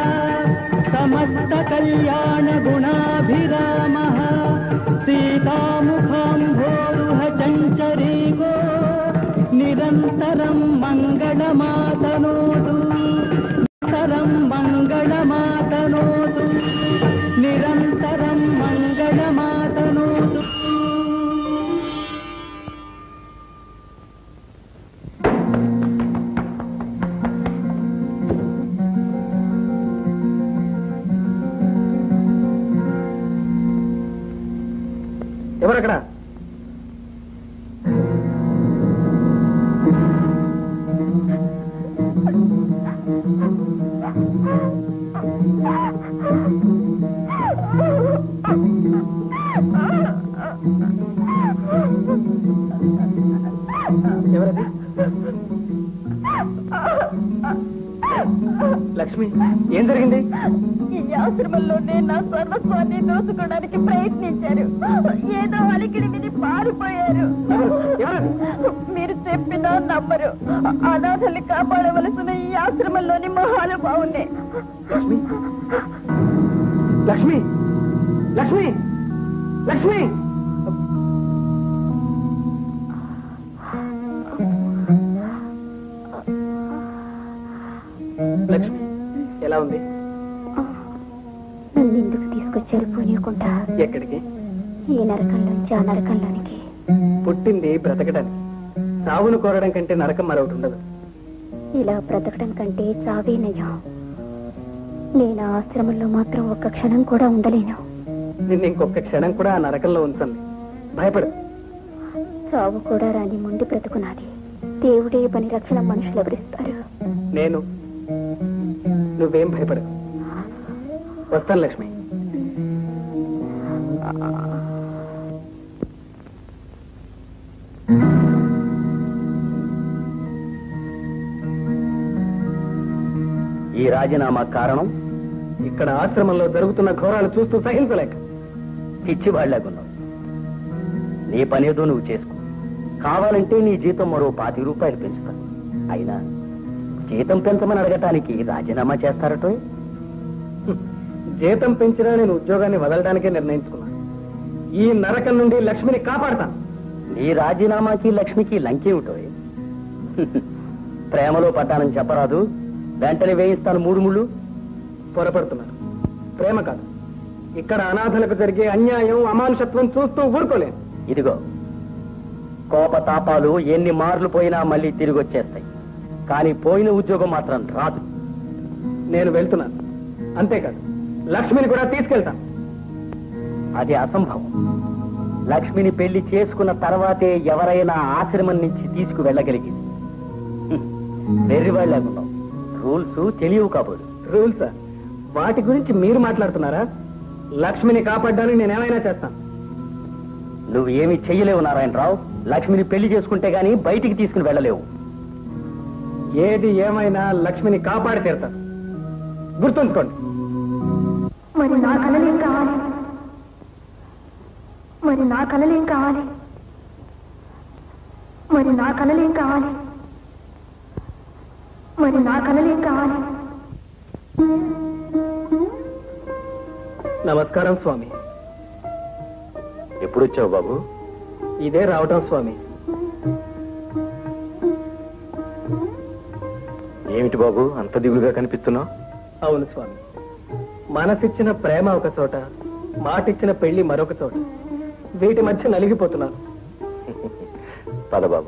Speaker 8: समस्तकल्याणगुणाभिरामः सीतामुखाम्भोरुह चञ्चरीको निरन्तरं मङ्गलमातनोतु निरन्तरं मङ्गलमातनोतु निरन्तरं मङ्गलमातनोतु
Speaker 9: ఎవరక్కడ ఎవరది లక్ష్మి ఏం జరిగింది
Speaker 6: ఈ ఆశ్రమంలోనే నా సర్వస్వాన్ని దోచుకోవడానికి ప్రయత్నించారు ఏదో అలికిడి విని పారిపోయారు
Speaker 9: ఎవరు?
Speaker 6: మీరు చెప్పినా నమ్మరు అనాథల్ని కాపాడవలసిన ఈ ఆశ్రమంలోని మహానుభావునే
Speaker 9: లక్ష్మి లక్ష్మి లక్ష్మి లక్ష్మి లక్ష్మి ఎలా ఉంది
Speaker 5: నన్ను ఎందుకు తీసుకొచ్చారు పోనీయకుండా
Speaker 9: ఎక్కడికి
Speaker 5: ఈ నరకంలోంచి ఆ నరకంలోనికి
Speaker 9: పుట్టింది బ్రతకడానికి సావును కోరడం కంటే నరకం మరొకటి ఉండదు
Speaker 5: ఇలా బ్రతకడం కంటే చావే నయం నేను ఆ ఆశ్రమంలో మాత్రం ఒక్క క్షణం కూడా ఉండలేను
Speaker 9: నిన్ను ఇంకొక క్షణం కూడా ఆ నరకంలో ఉంచండి భయపడు
Speaker 5: చావు కూడా రాని మొండి బ్రతుకునాది దేవుడే పని రక్షణ మనుషులు ఎవరిస్తారు
Speaker 9: నేను నువ్వేం భయపడు వస్తాను లక్ష్మి
Speaker 3: ఈ రాజీనామా కారణం
Speaker 9: ఇక్కడ ఆశ్రమంలో జరుగుతున్న ఘోరాలు చూస్తూ సహించలేక
Speaker 3: పిచ్చి వాళ్ళకున్నావు నీ పనేదో నువ్వు చేసుకో కావాలంటే నీ జీతం మరో పాతి రూపాయలు పెంచుతాను అయినా జీతం పెంచమని అడగటానికి రాజీనామా చేస్తారటో
Speaker 9: జీతం పెంచినా నేను ఉద్యోగాన్ని వదలడానికే నిర్ణయించుకున్నాను ఈ నరకం నుండి లక్ష్మిని కాపాడతాను
Speaker 3: నీ రాజీనామాకి లక్ష్మికి లంకేమిటో ప్రేమలో పడ్డానని చెప్పరాదు వెంటనే వేయిస్తాను మూడు ముళ్ళు
Speaker 9: పొరపడుతున్నాను ప్రేమ కాదు ఇక్కడ అనాథలకు జరిగే అన్యాయం అమానుషత్వం చూస్తూ ఊరుకోలేను
Speaker 3: ఇదిగో కోపతాపాలు ఎన్ని మార్లు పోయినా మళ్ళీ తిరిగి వచ్చేస్తాయి కానీ పోయిన ఉద్యోగం మాత్రం రాదు
Speaker 9: నేను వెళ్తున్నాను అంతేకాదు లక్ష్మిని కూడా తీసుకెళ్తాను
Speaker 3: అది అసంభవం లక్ష్మిని పెళ్లి చేసుకున్న తర్వాతే ఎవరైనా ఆశ్రమం నుంచి తీసుకు వెళ్ళగలిగింది వెర్రివాళ్ళకున్నాం రూల్స్ తెలియవు కాబోదు
Speaker 9: రూల్స్ వాటి గురించి మీరు మాట్లాడుతున్నారా లక్ష్మిని కాపాడడానికి నేనేమైనా చేస్తాను
Speaker 3: నువ్వు ఏమి చెయ్యలేవు నారాయణరావు లక్ష్మిని పెళ్లి చేసుకుంటే గాని బయటికి తీసుకుని వెళ్ళలేవు
Speaker 9: ఏది ఏమైనా లక్ష్మిని కాపాడి తీరుతాను గుర్తుంచుకోండి
Speaker 5: మరి నా కలలేం కావాలి మరి నా కలలేం కావాలి మరి నా కలలేం కావాలి మరి నా కలలేం కావాలి
Speaker 9: నమస్కారం స్వామి
Speaker 2: ఎప్పుడు వచ్చావు బాబు
Speaker 9: ఇదే రావటం స్వామి
Speaker 2: ఏమిటి బాబు అంత దిగులుగా కనిపిస్తున్నావు
Speaker 9: అవును స్వామి మనసిచ్చిన ప్రేమ ఒక చోట మాటిచ్చిన పెళ్లి మరొక చోట వీటి మధ్య నలిగిపోతున్నాను
Speaker 2: పద బాబు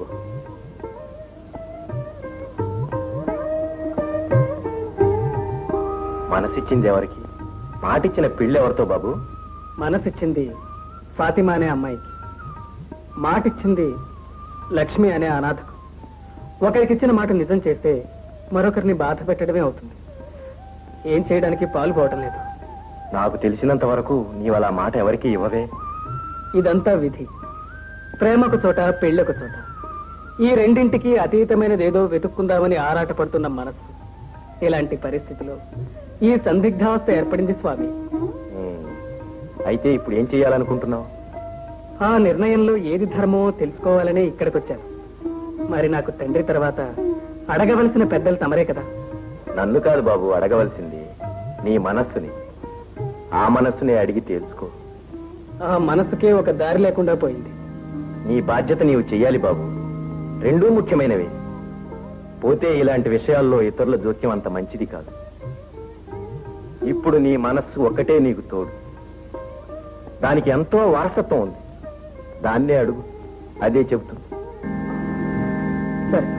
Speaker 2: మనసిచ్చింది ఎవరికి మాటిచ్చిన పెళ్ళి ఎవరితో బాబు
Speaker 9: మనసిచ్చింది ఫాతిమా అనే అమ్మాయికి మాటిచ్చింది లక్ష్మి అనే అనాథకు ఒకరికిచ్చిన మాట నిజం చేస్తే మరొకరిని బాధ పెట్టడమే అవుతుంది ఏం చేయడానికి పాల్పోవటం లేదు
Speaker 2: నాకు తెలిసినంత వరకు నీవు అలా మాట ఎవరికి ఇవ్వవే
Speaker 9: ఇదంతా విధి ప్రేమకు చోట పెళ్ళొక చోట ఈ రెండింటికి అతీతమైనదేదో వెతుక్కుందామని ఆరాటపడుతున్న మనస్సు ఇలాంటి పరిస్థితిలో ఈ సందిగ్ధావస్థ ఏర్పడింది స్వామి
Speaker 2: ఉమ్. అయితే ఇప్పుడు ఏం చేయాలనుకుంటున్నావు
Speaker 9: ఆ నిర్ణయంలో ఏది ధర్మమో తెలుసుకోవాలనే ఇక్కడికి వచ్చాను మరి నాకు తండ్రి తర్వాత అడగవలసిన పెద్దలు తమరే కదా
Speaker 2: నన్ను కాదు బాబు అడగవలసింది నీ మనస్సుని ఆ మనస్సుని అడిగి తేల్చుకో
Speaker 9: ఆ మనసుకే ఒక దారి లేకుండా పోయింది
Speaker 2: నీ బాధ్యత నీవు చెయ్యాలి బాబు రెండూ ముఖ్యమైనవి పోతే ఇలాంటి విషయాల్లో ఇతరుల జోక్యం అంత మంచిది కాదు ఇప్పుడు నీ మనస్సు ఒక్కటే నీకు తోడు దానికి ఎంతో వారసత్వం ఉంది దాన్నే అడుగు అదే చెబుతుంది
Speaker 9: సరే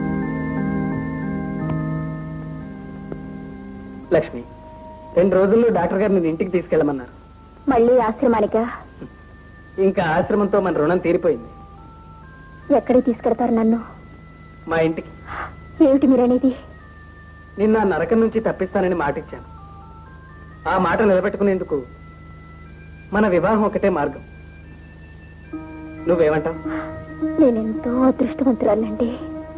Speaker 9: లక్ష్మి రెండు రోజుల్లో డాక్టర్ గారు నేను ఇంటికి తీసుకెళ్ళమన్నారు
Speaker 5: మళ్ళీ ఆశ్రమానికా
Speaker 9: ఇంకా ఆశ్రమంతో మన రుణం తీరిపోయింది
Speaker 5: ఎక్కడికి తీసుకెడతారు నన్ను
Speaker 9: మా ఇంటికి
Speaker 5: ఏమిటి మీరనేది
Speaker 9: నిన్న ఆ నరకం నుంచి తప్పిస్తానని మాట ఇచ్చాను ఆ మాట నిలబెట్టుకునేందుకు మన వివాహం ఒకటే మార్గం నువ్వేమంటావు
Speaker 5: నేనెంతో అదృష్టవంతురాలండి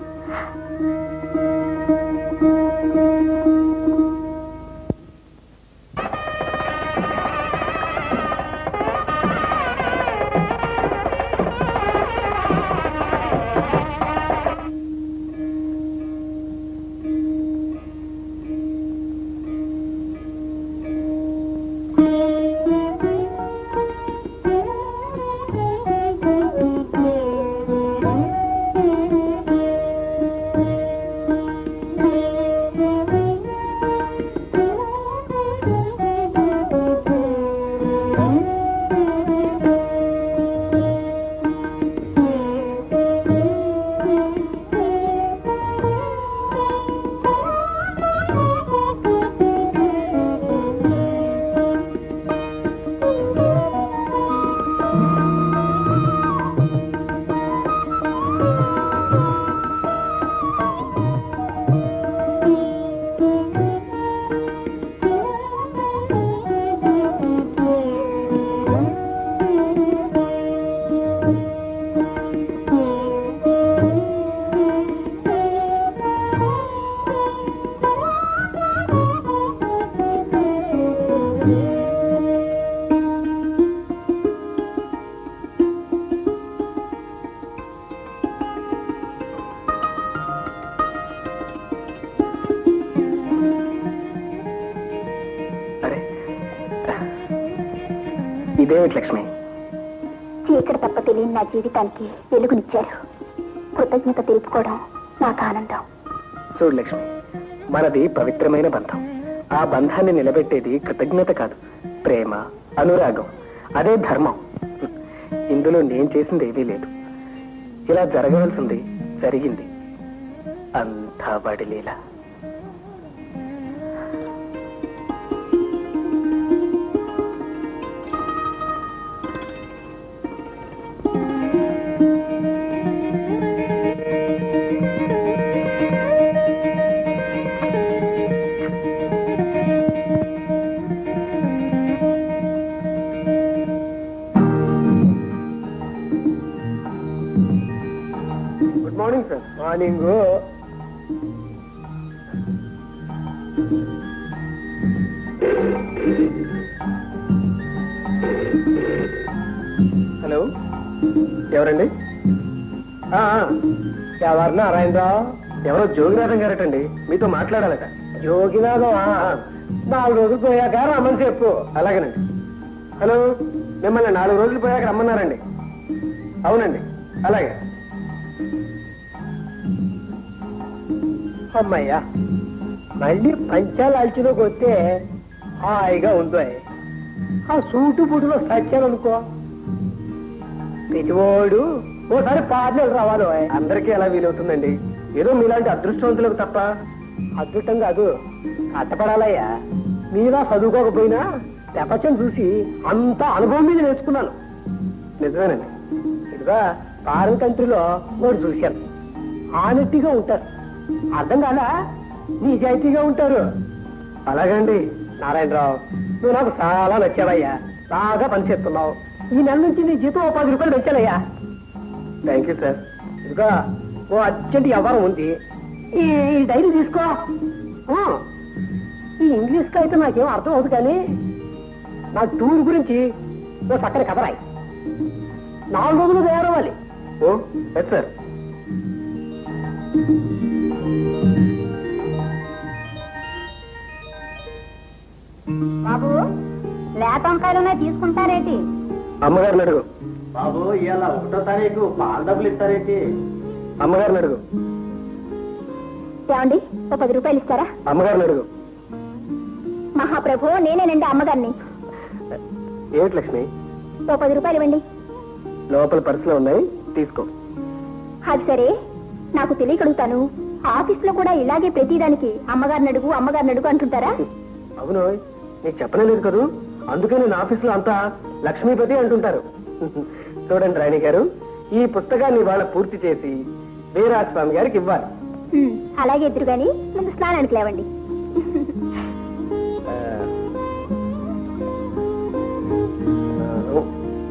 Speaker 9: అరే ఇదేమిటి లక్ష్మి
Speaker 5: చీకటి తప్ప తెలియని నా జీవితానికి వెలుగునిచ్చారు కృతజ్ఞత తెలుపుకోవడం నాకు ఆనందం
Speaker 9: చూడు లక్ష్మి మనది పవిత్రమైన బంధం ఆ బంధాన్ని నిలబెట్టేది కృతజ్ఞత కాదు ప్రేమ అనురాగం అదే ధర్మం ఇందులో నేను చేసింది ఏమీ లేదు ఇలా జరగవలసింది జరిగింది అంతా వాడి లీల good morning sir morning hello ఎవరండి ఆ, ఆ, ఎవరు నారాయణరావు ఎవరో జోగినాథం గారటండి మీతో మాట్లాడాలట జోగినాథం నాలుగు రోజులు పోయాక రమ్మని చెప్పు అలాగేనండి హలో మిమ్మల్ని నాలుగు రోజులు పోయాక రమ్మన్నారండి అవునండి అలాగే అమ్మయ్యా మళ్ళీ పంచాలాల్చిలోకి వస్తే హాయిగా ఉందో ఆ సూటు బుడులో సత్యాను అనుకో ప్రతివాడు ఓసారి పార్లర్ రావాలి అందరికీ ఎలా వీలవుతుందండి ఏదో మీలాంటి అదృష్టవంతులకు తప్ప అదృష్టం కాదు కట్టపడాలయ్యా మీలా చదువుకోకపోయినా ప్రపంచం చూసి అంత అనుభవం మీద నేర్చుకున్నాను నిజమేనండి ఇదిగా ఫారెన్ కంట్రీలో వాడు చూశాను ఆనెట్టిగా ఉంటారు అర్థం కాదా నిజాయితీగా ఉంటారు అలాగండి నారాయణరావు నువ్వు నాకు చాలా నచ్చావయ్యా బాగా పనిచేస్తున్నావు ఈ నెల నుంచి నీ జీతం ఓ పది రూపాయలు పెంచాలయ్యా థ్యాంక్ యూ సార్ ఇదిగో ఓ అర్జెంట్ వ్యవహారం ఉంది ఈ ఈ డైరీ తీసుకో ఆ, ఈ ఇంగ్లీష్ అయితే నాకేం అర్థం అవుతుంది కానీ నా టూర్ గురించి ఓ చక్కని కథ రాయి నాలుగు రోజులు తయారవ్వాలి ఓ ఎస్ సార్
Speaker 5: లేత వంకాయలున్నా తీసుకుంటారేటి
Speaker 9: అమ్మగారిని అడుగు
Speaker 3: బాబు ఇవాళ ఒకటో తారీఖు పాల డబ్బులు ఇస్తారేంటి
Speaker 9: అమ్మగారిని అడుగు
Speaker 5: ఏమండి ఓ పది రూపాయలు ఇస్తారా
Speaker 9: అమ్మగారిని అడుగు
Speaker 5: మహాప్రభు నేనేనండి అమ్మగారిని
Speaker 9: ఏమిటి లక్ష్మి
Speaker 5: ఓ పది రూపాయలు ఇవ్వండి
Speaker 9: లోపల పర్సులో ఉన్నాయి తీసుకో
Speaker 5: అది సరే నాకు తెలియకడుగుతాను ఆఫీస్ లో కూడా ఇలాగే ప్రతిదానికి అమ్మగారిని అడుగు అమ్మగారిని అడుగు అంటుంటారా
Speaker 9: అవును నీకు చెప్పలేదు కదూ అందుకే నేను ఆఫీసులో అంతా లక్ష్మీపతి అంటుంటారు చూడండి రాణి గారు ఈ పుస్తకాన్ని వాళ్ళ పూర్తి చేసి వీరాస్వామి గారికి ఇవ్వాలి
Speaker 5: ఉమ్, అలాగే ఎదురు గాని ముందు స్నానానికి లేవండి
Speaker 9: ఆ, ఆ,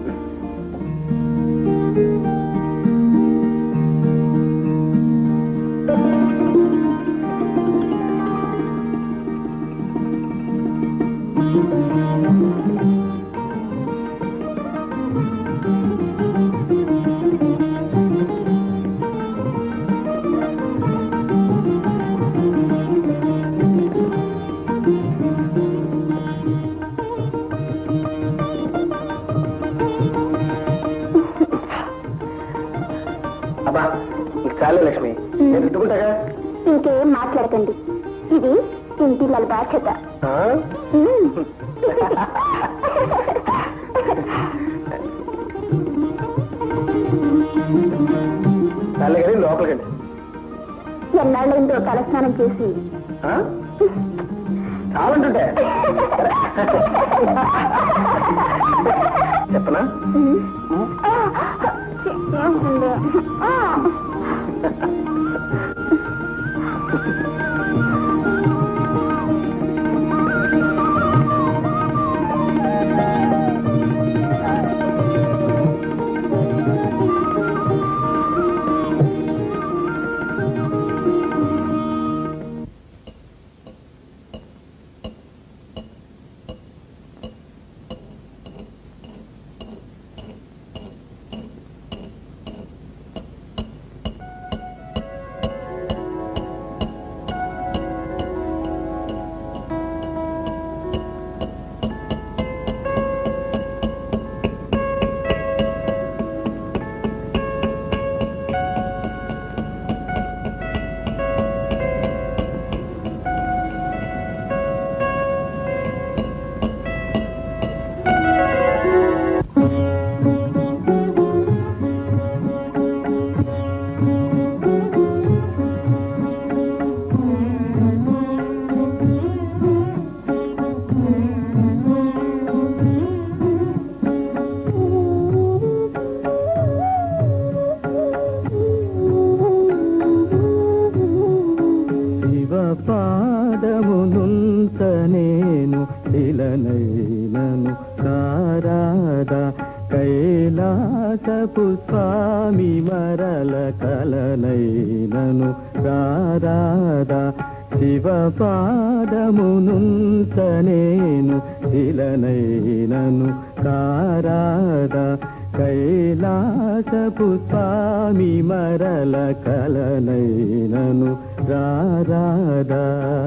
Speaker 9: అబ్బా నీకు చాలే లక్ష్మి నేను తిట్టుకుంటాగా
Speaker 5: ఇంకేం మాట్లాడకండి ఇది ఇంటిల్లల బాధ్యత
Speaker 9: ఆ?
Speaker 5: ఉమ్.
Speaker 9: చాలే కానీ లోపలికండి
Speaker 5: ఎన్నాళ్ళైందో తలస్నానం చేసి
Speaker 9: ఆ? చాలంటుంటే చెప్పనా
Speaker 5: ఆ, ఏముంది? ఆ.
Speaker 8: శివ పాదమునుంత నేను ఇలనైనను కారాద కైలాసపు స్వామి మరల కలనైనను రారాద శివ పాదమునుంత నేను ఇలనైనను కారాద కైలాసపు స్వామి మరల కలనైనను రారాదా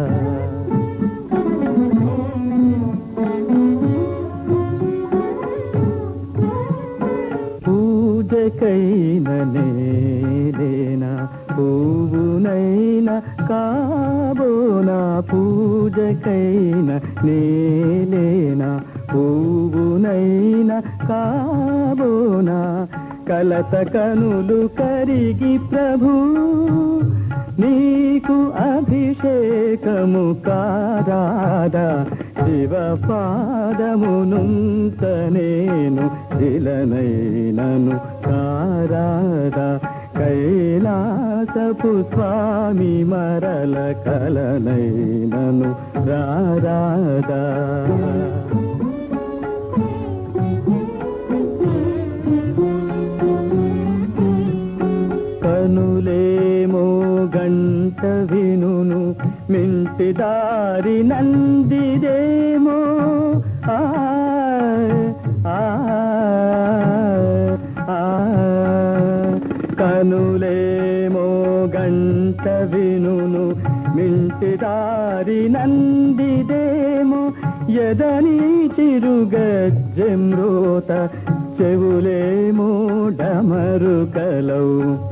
Speaker 8: పూజకైన నేలేనా పువ్వునైనా కాబోనా పూజకైన నేలేనా పువ్వునైనా కాబోనా కలత కనులు కరిగి ప్రభు నీకు అభిషేకము కారాదా శివ పాదమునుంత నేను శిలనైనను కారాదా కైలాసపు స్వామి మరల కలనైనను రారాదా కనులేమో గంట వినును మింటి దారి నందిదేమో ఆ ఆ, ఆ, కనులేమో గంట వినును మింటి దారి నందిదేమో ఎదని చిరుగజ్జెమ్రోత చెవులేమో డమరుకలౌ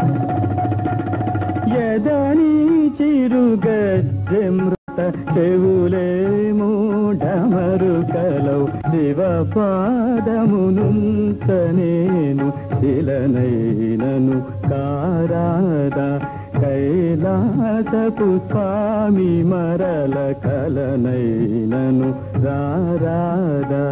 Speaker 8: ఎదని చిరుగజ్జెమ్రోత చెవులేమో డమరుకలౌ శివ పాదమునుంత నేను శిలనైనను కారాదా కైలాసపు స్వామి మరల కలనైనను రారాదా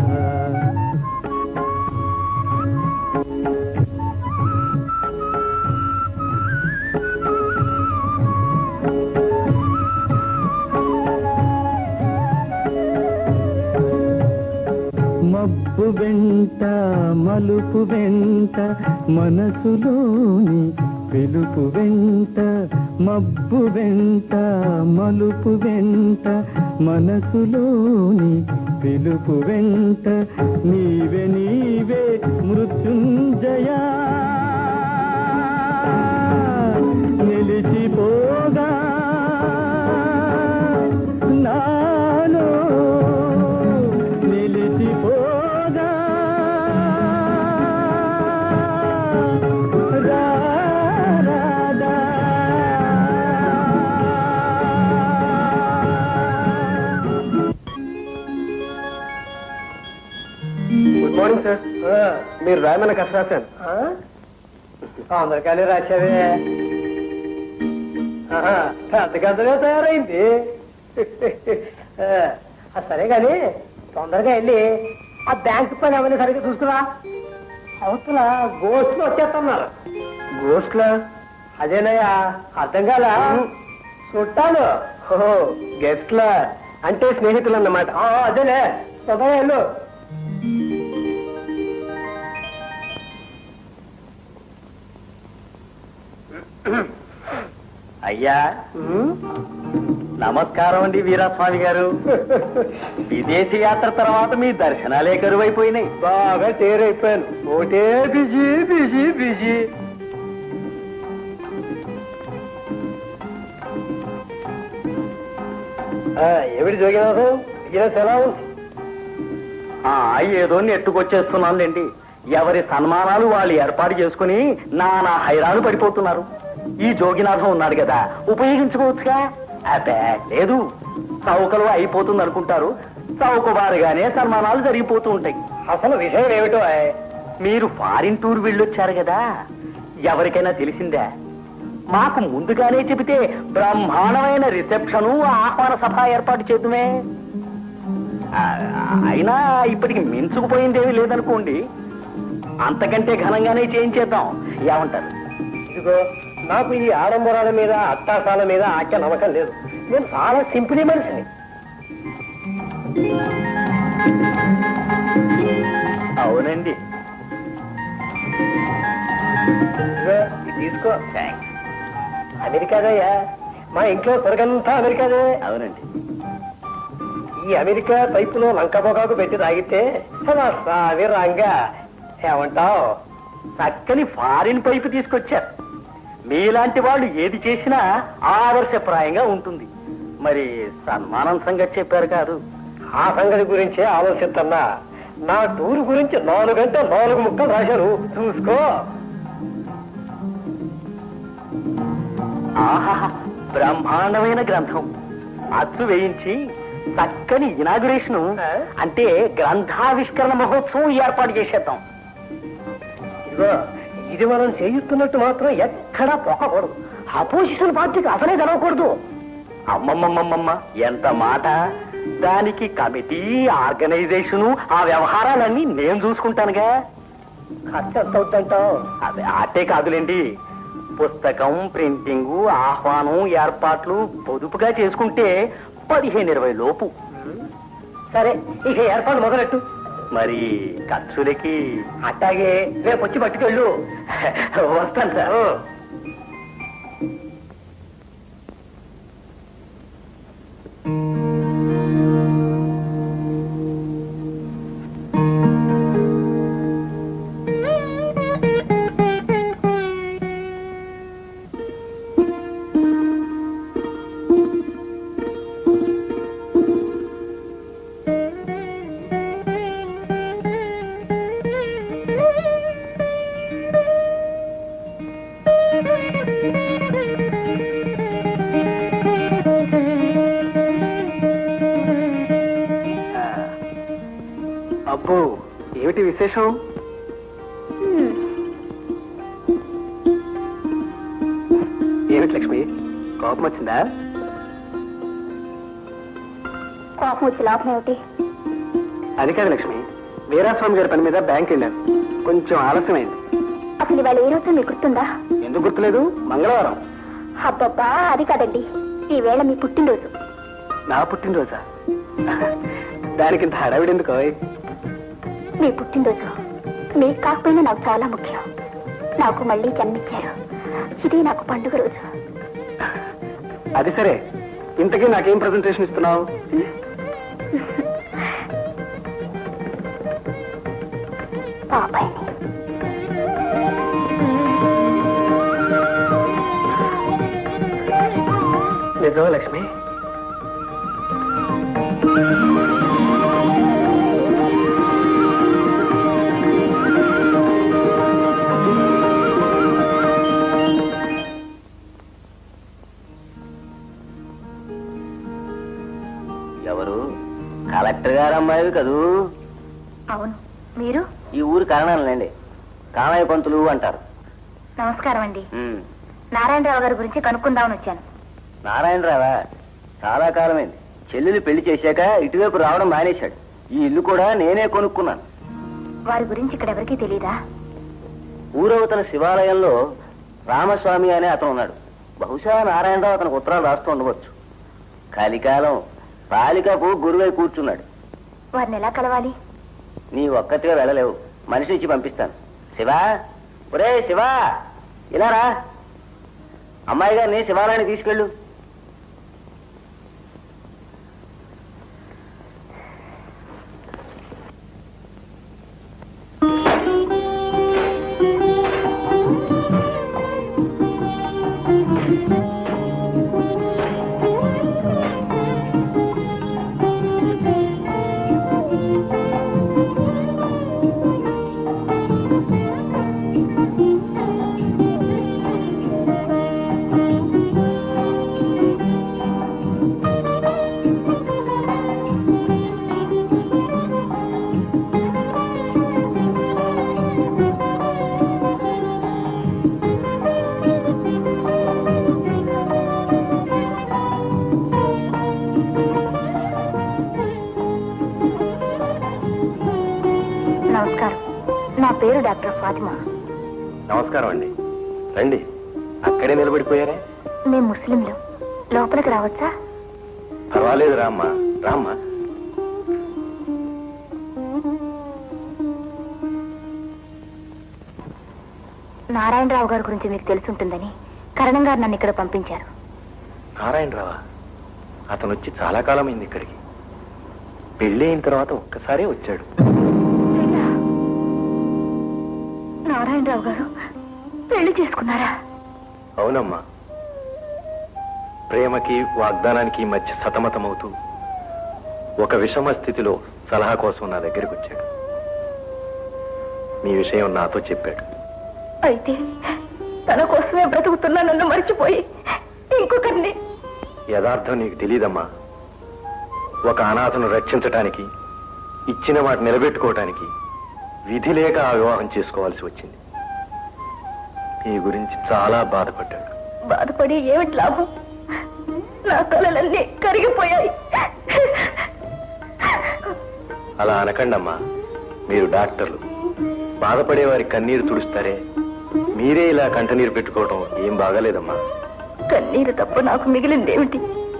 Speaker 8: మబ్బు వెంట మలుపు వెంట మనసులోని పిలుపు వెంట మబ్బు వెంట మలుపు వెంట మనసులోని పిలుపు వెంట నీవే నీవే మృత్యుంజయా నిలిచిపోగా నాలో నిలిచిపోగా రారాదా.
Speaker 1: గుడ్ మార్నింగ్ సార్ మీరు రాయమన్న కథ రాశాను
Speaker 9: అందరికీ రాశావే ఆహా, పెద్ద గంటగా తయారైంది ఆ, ఆ, సరే గాని తొందరగా వెళ్ళి ఆ బ్యాంక్ పని ఏమైనా సరిగ్గా చూసుకురా అవతల గోస్ట్లు వచ్చేస్తున్నారు
Speaker 1: గోస్ట్లా
Speaker 9: అదేనయ్యా అర్థం కాల చుట్టాలు
Speaker 1: ఓహో గెస్ట్లా అంటే స్నేహితులు అన్నమాట
Speaker 9: ఆ, అదేలే తొందరగా వెళ్ళు
Speaker 3: అయ్యా నమస్కారం అండి వీరస్వామి గారు విదేశీ యాత్ర తర్వాత మీ దర్శనాలే కరువైపోయినాయి
Speaker 1: బాగా తేరైపోయాను ఒకటే బిజీ బిజీ బిజీ ఏమిటి జోగినాథం ఇలా సెలవు
Speaker 3: ఆ ఏదో నెట్టుకొచ్చేస్తున్నానులేండి ఎవరి సన్మానాలు వాళ్ళు ఏర్పాటు చేసుకుని నానా హైరాను పడిపోతున్నారు ఈ జోగినాథం ఉన్నాడు కదా ఉపయోగించుకోవచ్చుగా అబ్బే లేదు చౌకలు అయిపోతుంది అనుకుంటారు చౌకబారుగానే సన్మానాలు జరిగిపోతూ ఉంటాయి
Speaker 1: అసలు విషయం ఏమిటో ఆయ్?
Speaker 3: మీరు ఫారిన్ టూర్ వెళ్ళొచ్చారు కదా ఎవరికైనా తెలిసిందా మాకు ముందుగానే చెబితే బ్రహ్మాండమైన రిసెప్షను ఆహ్వాన సభ ఏర్పాటు చేద్దుమే ఆ, అయినా ఇప్పటికి మించుకుపోయిందేమీ లేదనుకోండి అంతకంటే ఘనంగానే చేయించేద్దాం ఏమంటారు
Speaker 1: ఇదిగో నాకు ఈ ఆడంబరాల మీద అట్టాసాల మీద ఆఖ్య నమ్మకం లేదు నేను చాలా సింపుల్ మనిషిని
Speaker 3: అవునండి
Speaker 1: ఇదిగో, ఇది తీసుకో అమెరికాదయ్యా మా ఇంట్లో సరుకంతా అమెరికాదే
Speaker 3: అవునండి
Speaker 1: ఈ అమెరికా పైపులో లంక పొగాకు పెట్టి తాగితే నా సావి రంగా ఏమంటావు
Speaker 3: చక్కని ఫారిన్ పైపు తీసుకొచ్చారు మీలాంటి వాళ్ళు ఏది చేసినా ఆదర్శప్రాయంగా ఉంటుంది మరి సన్మానం సంగతి చెప్పారు కాదు
Speaker 1: ఆ సంగతి గురించే ఆలోచిస్తున్నా నా టూర్ గురించి నాలుగు గంట నాలుగు ముక్కలు రాశారు చూసుకో
Speaker 3: ఆహా బ్రహ్మాండమైన గ్రంథం అచ్చు వేయించి చక్కని ఇనాగురేషన్ అంటే గ్రంథావిష్కరణ మహోత్సవం ఏర్పాటు చేసేద్దాం
Speaker 1: ఇదిగో ఇది మనం చేయిస్తున్నట్టు మాత్రం ఎక్కడా పొక్కకూడదు అపోజిషన్ పార్టీకి అసలే తెలవకూడదు
Speaker 3: అమ్మమ్మమ్మమ్మ ఎంత మాట దానికి కమిటీ ఆర్గనైజేషను ఆ వ్యవహారాలన్నీ నేను చూసుకుంటానుగా
Speaker 1: ఖర్చు ఎంత అవుతుంటావు
Speaker 3: అదే అట్టే కాదులేండి పుస్తకం ప్రింటింగు ఆహ్వానం ఏర్పాట్లు పొదుపుగా చేసుకుంటే పదిహేను ఇరవై లోపు
Speaker 1: సరే ఇక ఏర్పాటు మొదలెట్టు
Speaker 3: మరి ఖర్చులకి
Speaker 1: అట్టాగే రేపు వచ్చి పట్టుకెళ్ళు
Speaker 3: వస్తాను సార్
Speaker 9: అబ్బో ఏమిటి విశేషం ఏమిటి లక్ష్మి కోపం వచ్చిందా
Speaker 5: కోపం వచ్చి లాభం ఏమిటి
Speaker 9: అది కాదు లక్ష్మి వీరాస్వామి గారి పని మీద బ్యాంక్ వెళ్ళాను కొంచెం ఆలస్యమైంది
Speaker 5: అసలు ఇవాళ ఏ రోజు మీకు గుర్తుందా
Speaker 9: ఎందుకు గుర్తులేదు మంగళవారం
Speaker 5: అబ్బబ్బా అది కాదండి ఈ వేళ మీ పుట్టినరోజు
Speaker 9: నా పుట్టినరోజా దానికి ఇంత హడావిడి ఎందుకు
Speaker 5: మీ పుట్టినరోజు మీకు కాకపోయినా నాకు చాలా ముఖ్యం నాకు మళ్ళీ జన్మించారు ఇది నాకు పండుగ రోజు
Speaker 9: అది సరే ఇంతకీ నాకేం ప్రజెంటేషన్ ఇస్తున్నావు
Speaker 5: పాపాయిని
Speaker 9: నిజమా లక్ష్మి
Speaker 3: ఎవరు కలెక్టర్ గారు అమ్మాయివి కదూ
Speaker 5: అవును మీరు
Speaker 3: ఈ ఊరు కారణాలండి కామయ్య పంతులు అంటారు
Speaker 5: నమస్కారం అండి
Speaker 3: ఉమ్.
Speaker 5: నారాయణరావు గారి గురించి కనుక్కుందామని వచ్చాను
Speaker 3: నారాయణరావా చాలా కాలమైంది చెల్లెలు పెళ్లి చేశాక ఇటువైపు రావడం మానేశాడు ఈ ఇల్లు కూడా నేనే కొనుక్కున్నాను
Speaker 5: వారి గురించి ఇక్కడ ఎవరికీ తెలీదా
Speaker 3: ఊరవతల శివాలయంలో రామస్వామి అనే అతను ఉన్నాడు బహుశా నారాయణరావు అతనికి ఉత్తరాలు రాస్తూ ఉండవచ్చు కలికాలం బాలికకు గురువై కూర్చున్నాడు
Speaker 5: వారిని ఎలా కలవాలి
Speaker 3: నీ ఒక్కటిగా వెళ్ళలేవు మనిషి ఇచ్చి పంపిస్తాను శివా ఒరే శివా ఇలా రా అమ్మాయి గారిని శివాలయాన్ని తీసుకెళ్ళు
Speaker 5: నమస్కారం నా పేరు డాక్టర్ ఫాతిమా
Speaker 2: నమస్కారం అండి రండి అక్కడే నిలబడిపోయారే
Speaker 5: మేము ముస్లింలు లోపలికి రావచ్చా
Speaker 2: పర్వాలేదు రామ్మా రామ్మా
Speaker 5: నారాయణరావు గారి గురించి మీకు తెలుసుంటుందని కరణం గారు నన్ను ఇక్కడ పంపించారు
Speaker 2: నారాయణరావా అతను వచ్చి చాలా కాలమైంది ఇక్కడికి పెళ్లి అయిన తర్వాత ఒక్కసారే వచ్చాడు
Speaker 5: నారాయణరావు గారు పెళ్లి చేసుకున్నారా
Speaker 2: అవునమ్మా ప్రేమకి వాగ్దానానికి మధ్య సతమతమవుతూ ఒక విషమ స్థితిలో సలహా కోసం నా దగ్గరికి వచ్చాడు మీ విషయం నాతో చెప్పాడు
Speaker 5: అయితే తన కోసమే బ్రతుకుతున్నా నన్ను మర్చిపోయి ఇంకొకరిని
Speaker 2: యథార్థం నీకు తెలియదమ్మా ఒక అనాథను రక్షించటానికి ఇచ్చిన మాట నిలబెట్టుకోవటానికి విధి లేక ఆ వివాహం చేసుకోవాల్సి వచ్చింది ఈ గురించి చాలా బాధపడ్డాడు
Speaker 5: బాధపడి ఏమిటి లాభం నా కలలన్నీ కరిగిపోయాయి
Speaker 2: అలా అనకండమ్మా మీరు డాక్టర్లు బాధపడే వారి కన్నీరు తుడుస్తారే మీరే ఇలా కంటనీరు పెట్టుకోవటం ఏం బాగాలేదమ్మా
Speaker 5: కన్నీరు తప్ప నాకు మిగిలిందేమిటి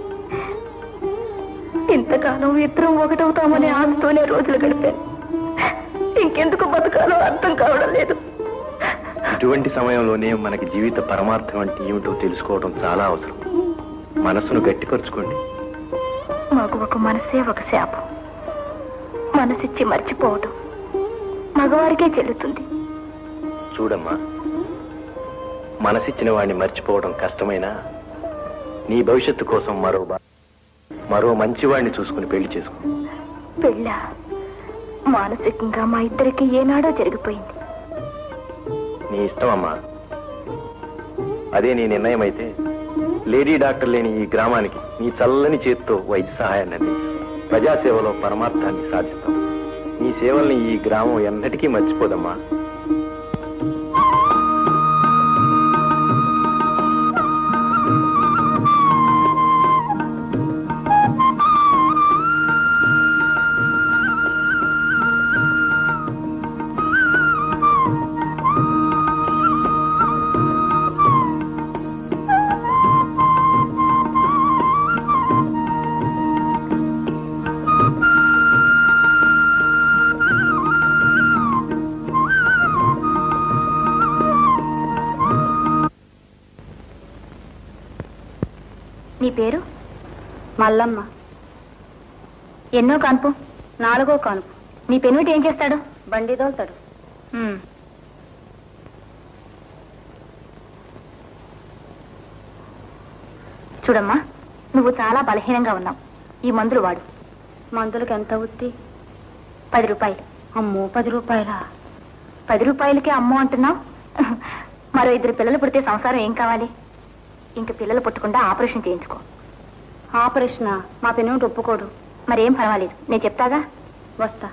Speaker 5: ఇంతకాలం ఇద్దరం ఒకటవుతామని ఆమెతోనే రోజులు గడిపాను ఇంకెందుకు బతకాలో అర్థం కావడం లేదు
Speaker 2: ఇటువంటి సమయంలోనే మనకి జీవిత పరమార్థం అంటే ఏమిటో తెలుసుకోవడం చాలా అవసరం మనసును గట్టిపరుచుకోండి
Speaker 5: మాకు ఒక మనసే ఒక శాపం మనసిచ్చి మర్చిపోవడం మగవారికే చెల్లుతుంది
Speaker 2: చూడమ్మా మనసిచ్చిన వాడిని మర్చిపోవడం కష్టమైనా నీ భవిష్యత్తు కోసం మరో బా- మరో మంచివాడిని చూసుకుని పెళ్లి చేసుకో
Speaker 5: పెళ్ళ మానసికంగా మా ఇద్దరికి ఏనాడో జరిగిపోయింది
Speaker 2: నీ ఇష్టం అమ్మా అదే నీ నిర్ణయం అయితే లేడీ డాక్టర్ లేని ఈ గ్రామానికి నీ చల్లని చేత్తో వైద్య సహాయాన్ని అందించు ప్రజాసేవలో పరమార్థాన్ని సాధిస్తాం నీ సేవల్ని ఈ గ్రామం ఎన్నటికీ మర్చిపోదమ్మా
Speaker 5: నీ పేరు
Speaker 6: మల్లమ్మ
Speaker 5: ఎన్నో కాన్పు
Speaker 6: నాలుగో కానుపు
Speaker 5: నీ పెనుమిటి ఏం చేస్తాడు
Speaker 6: బండి తోలుతాడు
Speaker 5: ఉమ్. చూడమ్మా నువ్వు చాలా బలహీనంగా ఉన్నావు ఈ మందులు వాడు
Speaker 6: మందులకు ఎంత అవుద్ది
Speaker 5: పది రూపాయలు
Speaker 6: అమ్మో పది రూపాయలా
Speaker 5: పది రూపాయలకే అమ్మో అంటున్నావు మరో ఇద్దరు పిల్లలు పుడితే సంసారం ఏం కావాలి ఇంక పిల్లలు పుట్టకుండా ఆపరేషన్ చేయించుకో
Speaker 6: ఆపరేషన్ మా పెనుమిటి ఒప్పుకోడు
Speaker 5: మరేం పర్వాలేదు నేను చెప్తాగా
Speaker 6: వస్తా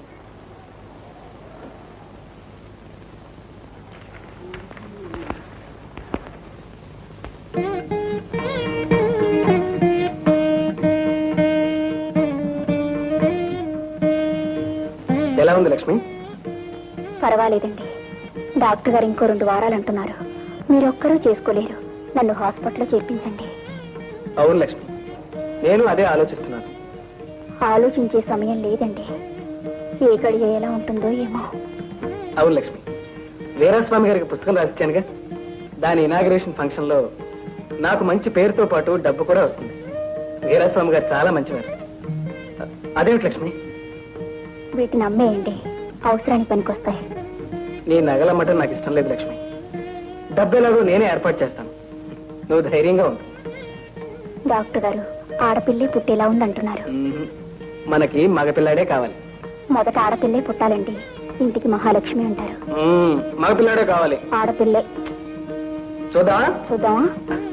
Speaker 9: ఎలా ఉంది లక్ష్మి
Speaker 5: పర్వాలేదండి డాక్టర్ గారు ఇంకో రెండు వారాలు అంటున్నారు మీరొక్కరూ చేసుకోలేరు నన్ను హాస్పిటల్లో చేర్పించండి
Speaker 9: అవును లక్ష్మి నేను అదే ఆలోచిస్తున్నాను
Speaker 5: ఆలోచించే సమయం లేదండి ఏ గడియ ఎలా ఉంటుందో ఏమో
Speaker 9: అవును లక్ష్మి వీరాస్వామి గారికి పుస్తకం రాసిచ్చానుగా దాని ఇనాగ్రేషన్ ఫంక్షన్ లో నాకు మంచి పేరుతో పాటు డబ్బు కూడా వస్తుంది వీరాస్వామి గారు చాలా మంచివారు అదేమిటి లక్ష్మి
Speaker 5: వీటిని అమ్మేయండి అవసరానికి పనికొస్తాయి
Speaker 9: నీ నగలమ్మటం నాకు ఇష్టం లేదు లక్ష్మి డబ్బు ఎలాగో నేనే ఏర్పాటు చేస్తాను నువ్వు ధైర్యంగా ఉండు
Speaker 5: డాక్టర్ గారు ఆడపిల్లే పుట్టేలా ఉందంటున్నారు
Speaker 9: మ్మ్. మనకి మగపిల్లాడే కావాలి
Speaker 5: మొదట ఆడపిల్లే పుట్టాలండి ఇంటికి మహాలక్ష్మి అంటారు
Speaker 9: మ్మ్. మగపిల్లాడే కావాలి
Speaker 5: ఆడపిల్లే
Speaker 9: చూద్దామా
Speaker 5: చూద్దామా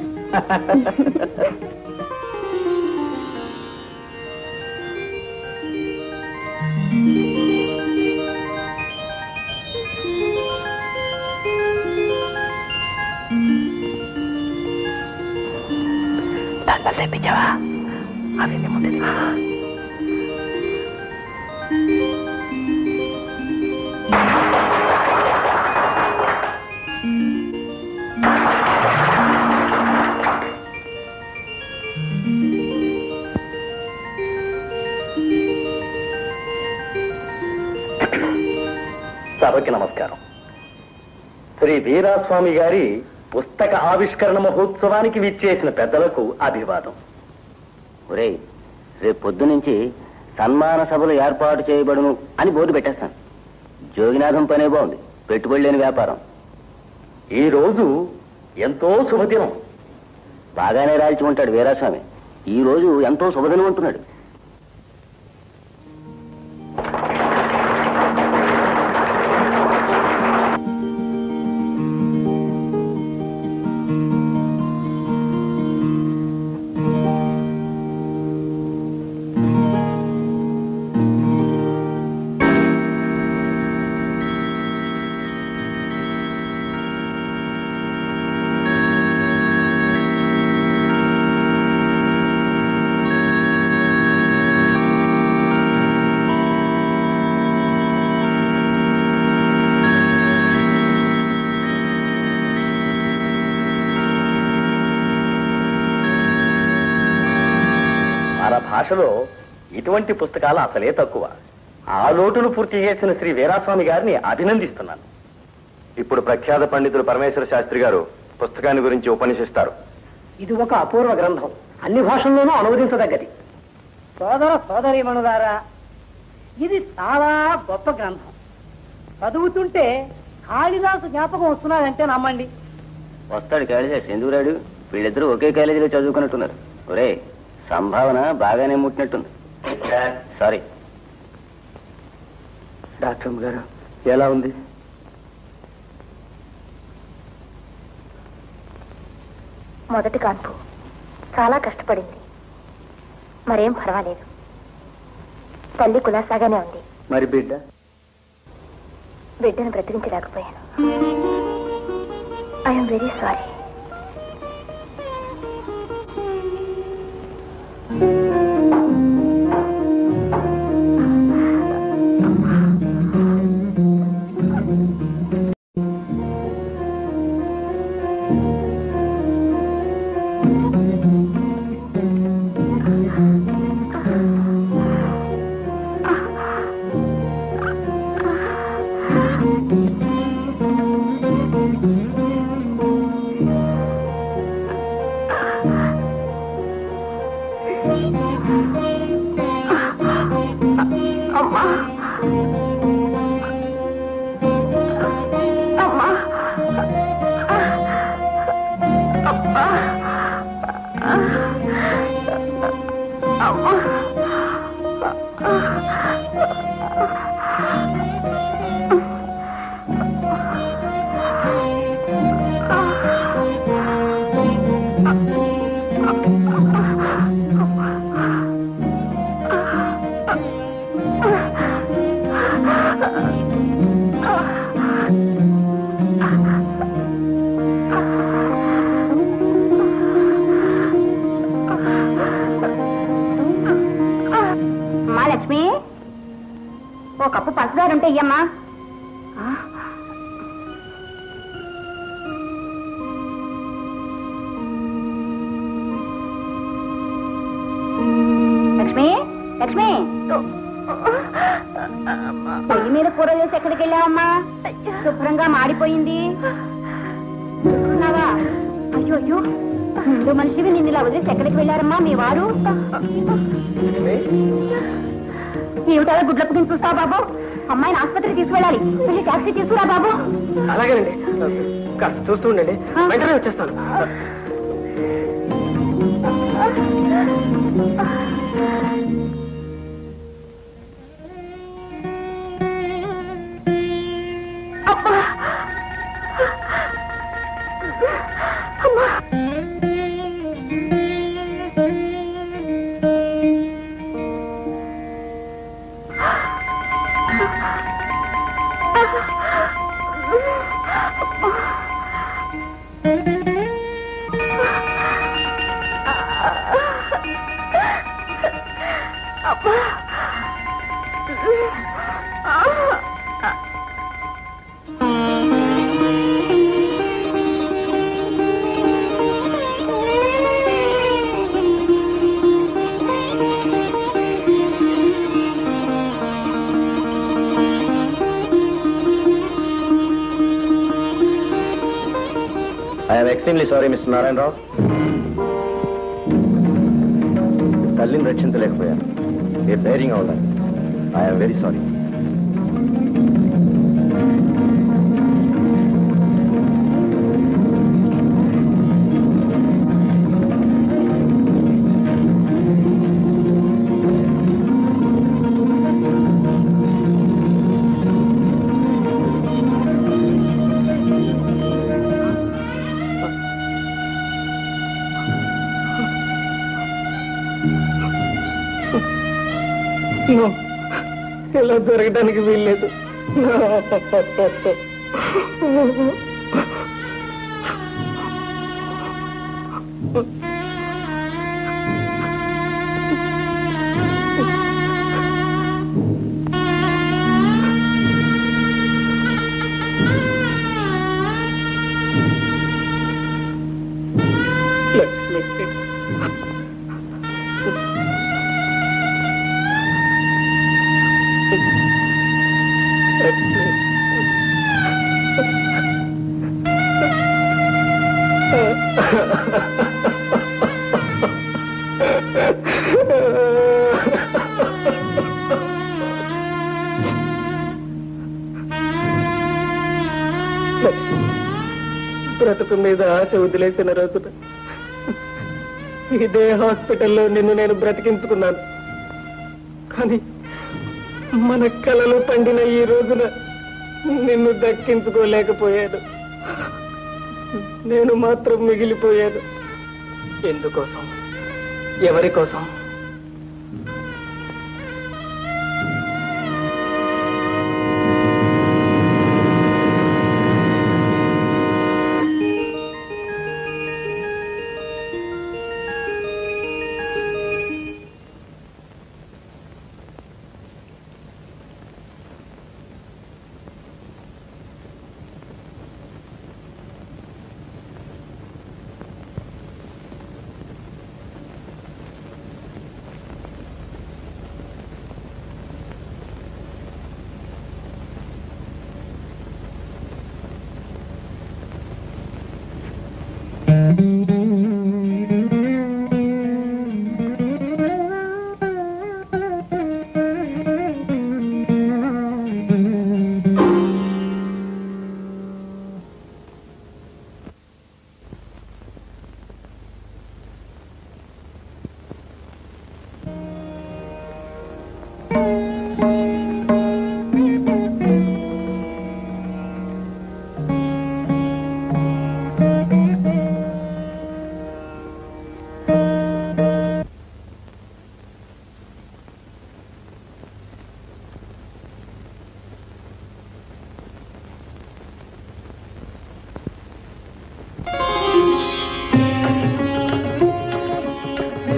Speaker 3: సభకి నమస్కారం శ్రీ వీరాస్వామి గారి పుస్తక ఆవిష్కరణ మహోత్సవానికి విచ్చేసిన పెద్దలకు అభివాదం ఒరే రేపు పొద్దు నుంచి సన్మాన సభలు ఏర్పాటు చేయబడును అని బోర్డు పెట్టేస్తాను జోగినాథం పనే బాగుంది పెట్టుబడి లేని వ్యాపారం ఈ రోజు ఎంతో శుభదినం బాగానే రాల్చి ఉంటాడు వీరాస్వామి ఈ రోజు ఎంతో శుభదినం అంటున్నాడు మన భాషలో ఇటువంటి పుస్తకాలు అసలే తక్కువ ఆ లోటును పూర్తి చేసిన శ్రీ వీరాస్వామి గారిని అభినందిస్తున్నాను
Speaker 2: ఇప్పుడు ప్రఖ్యాత పండితులు పరమేశ్వర శాస్త్రి గారు పుస్తకాన్ని గురించి ఉపన్యసిస్తారు
Speaker 7: ఇది ఒక అపూర్వ గ్రంథం అన్ని భాషల్లోనూ అనువదించదగ్గది సోదర సోదరీమణులారా ఇది చాలా గొప్ప గ్రంథం చదువుతుంటే కాళిదాసు జ్ఞాపకం వస్తున్నాడంటే నమ్మండి
Speaker 3: వస్తాడు కాళిదాస్ ఎందుకు రాడు వీళ్ళిద్దరూ ఒకే కాలేజీలో చదువుకున్నట్టున్నారు ఒరే సంభావన బాగానే ముట్టినట్టుంది సారీ
Speaker 9: డాక్టర్ గారు ఎలా ఉంది
Speaker 5: మొదటి కాన్పు చాలా కష్టపడింది మరేం పర్వాలేదు తల్లి కులాసాగానే ఉంది
Speaker 3: మరి బిడ్డ
Speaker 5: బిడ్డను బ్రతికించలేకపోయాను ఐఎమ్ వెరీ సారీ
Speaker 6: అమ్మా లక్ష్మి ఓ కప్పు పంచదార ఉంటే ఇయ్యమ్మా లక్ష్మి లక్ష్మి పొయ్యి మీద కూర చేసి ఎక్కడికి వెళ్ళావమ్మా శుభ్రంగా మాడిపోయింది చూసుకున్నావా అయ్యో అయ్యో ముందు మనిషివి నిన్ను ఇలా వదిలేసి ఎక్కడికి వెళ్ళారమ్మా మీ వారు ఏమిటలా గుడ్లకు చూస్తావా బాబు అమ్మాయిని ఆసుపత్రికి తీసుకెళ్ళాలి వెళ్ళి టాక్సీ తీసుకురా బాబు
Speaker 9: అలాగేనండి కాస్త చూస్తూ ఉండండి వెంటనే వచ్చేస్తాను
Speaker 2: I'm extremely sorry mister Narayanarao తల్లిని రక్షించలేకపోయాను మీరు ధైర్యంగా ఉండాలి ఐఎమ్ వెరీ సారీ
Speaker 9: ఇలా జరగడానికి వీల్లేదు బ్రతుకు మీద ఆశ వదిలేసిన రోజున ఇదే హాస్పిటల్లో నిన్ను నేను బ్రతికించుకున్నాను కానీ మన కలలు పండిన ఈ రోజున నిన్ను దక్కించుకోలేకపోయాను నేను మాత్రం మిగిలిపోయాను ఎందుకోసం ఎవరి కోసం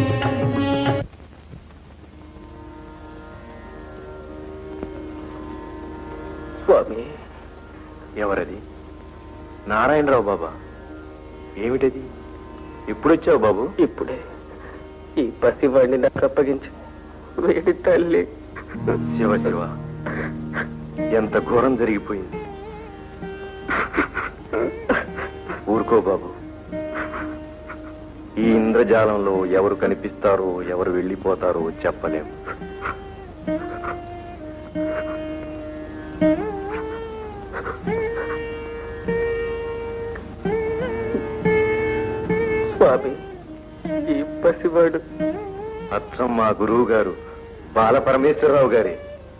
Speaker 1: స్వామి
Speaker 2: ఎవరది నారాయణరావు బాబా ఏమిటది ఎప్పుడొచ్చావు బాబు
Speaker 1: ఇప్పుడే ఈ పసివాడిని నాకు అప్పగించి వేడి తల్లి
Speaker 2: శివ శివ ఎంత ఘోరం జరిగిపోయింది ఊరుకో బాబు ఈ ఇంద్రజాలంలో ఎవరు కనిపిస్తారో ఎవరు వెళ్ళిపోతారో చెప్పలేం
Speaker 1: స్వామి ఈ పసివాడు
Speaker 2: అచ్చం మా గురువు గారు బాల పరమేశ్వరరావు గారే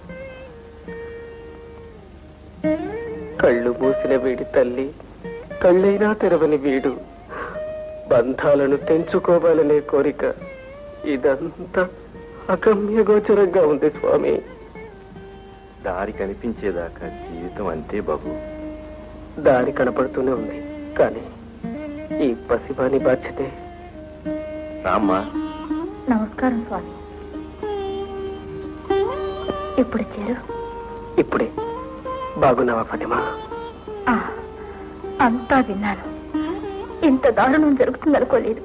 Speaker 1: కళ్ళు మూసిన వీడి తల్లి కళ్ళైనా తెరవని వీడు బంధాలను తెంచుకోవాలనే కోరిక ఇదంతా అగమ్య గోచరంగా ఉంది స్వామి
Speaker 2: దారి కనిపించేదాకా జీవితం అంతే బాబు
Speaker 1: దారి కనపడుతూనే ఉంది కానీ ఈ పసివాని బాధ్యతే
Speaker 2: రామ్మా
Speaker 5: నమస్కారం స్వామి ఇప్పుడు చేరు
Speaker 1: ఇప్పుడే బాగున్నావా ఫతిమా
Speaker 5: ఆ, అంతా విన్నాను ఇంత దారుణం జరుగుతుందనుకోలేదు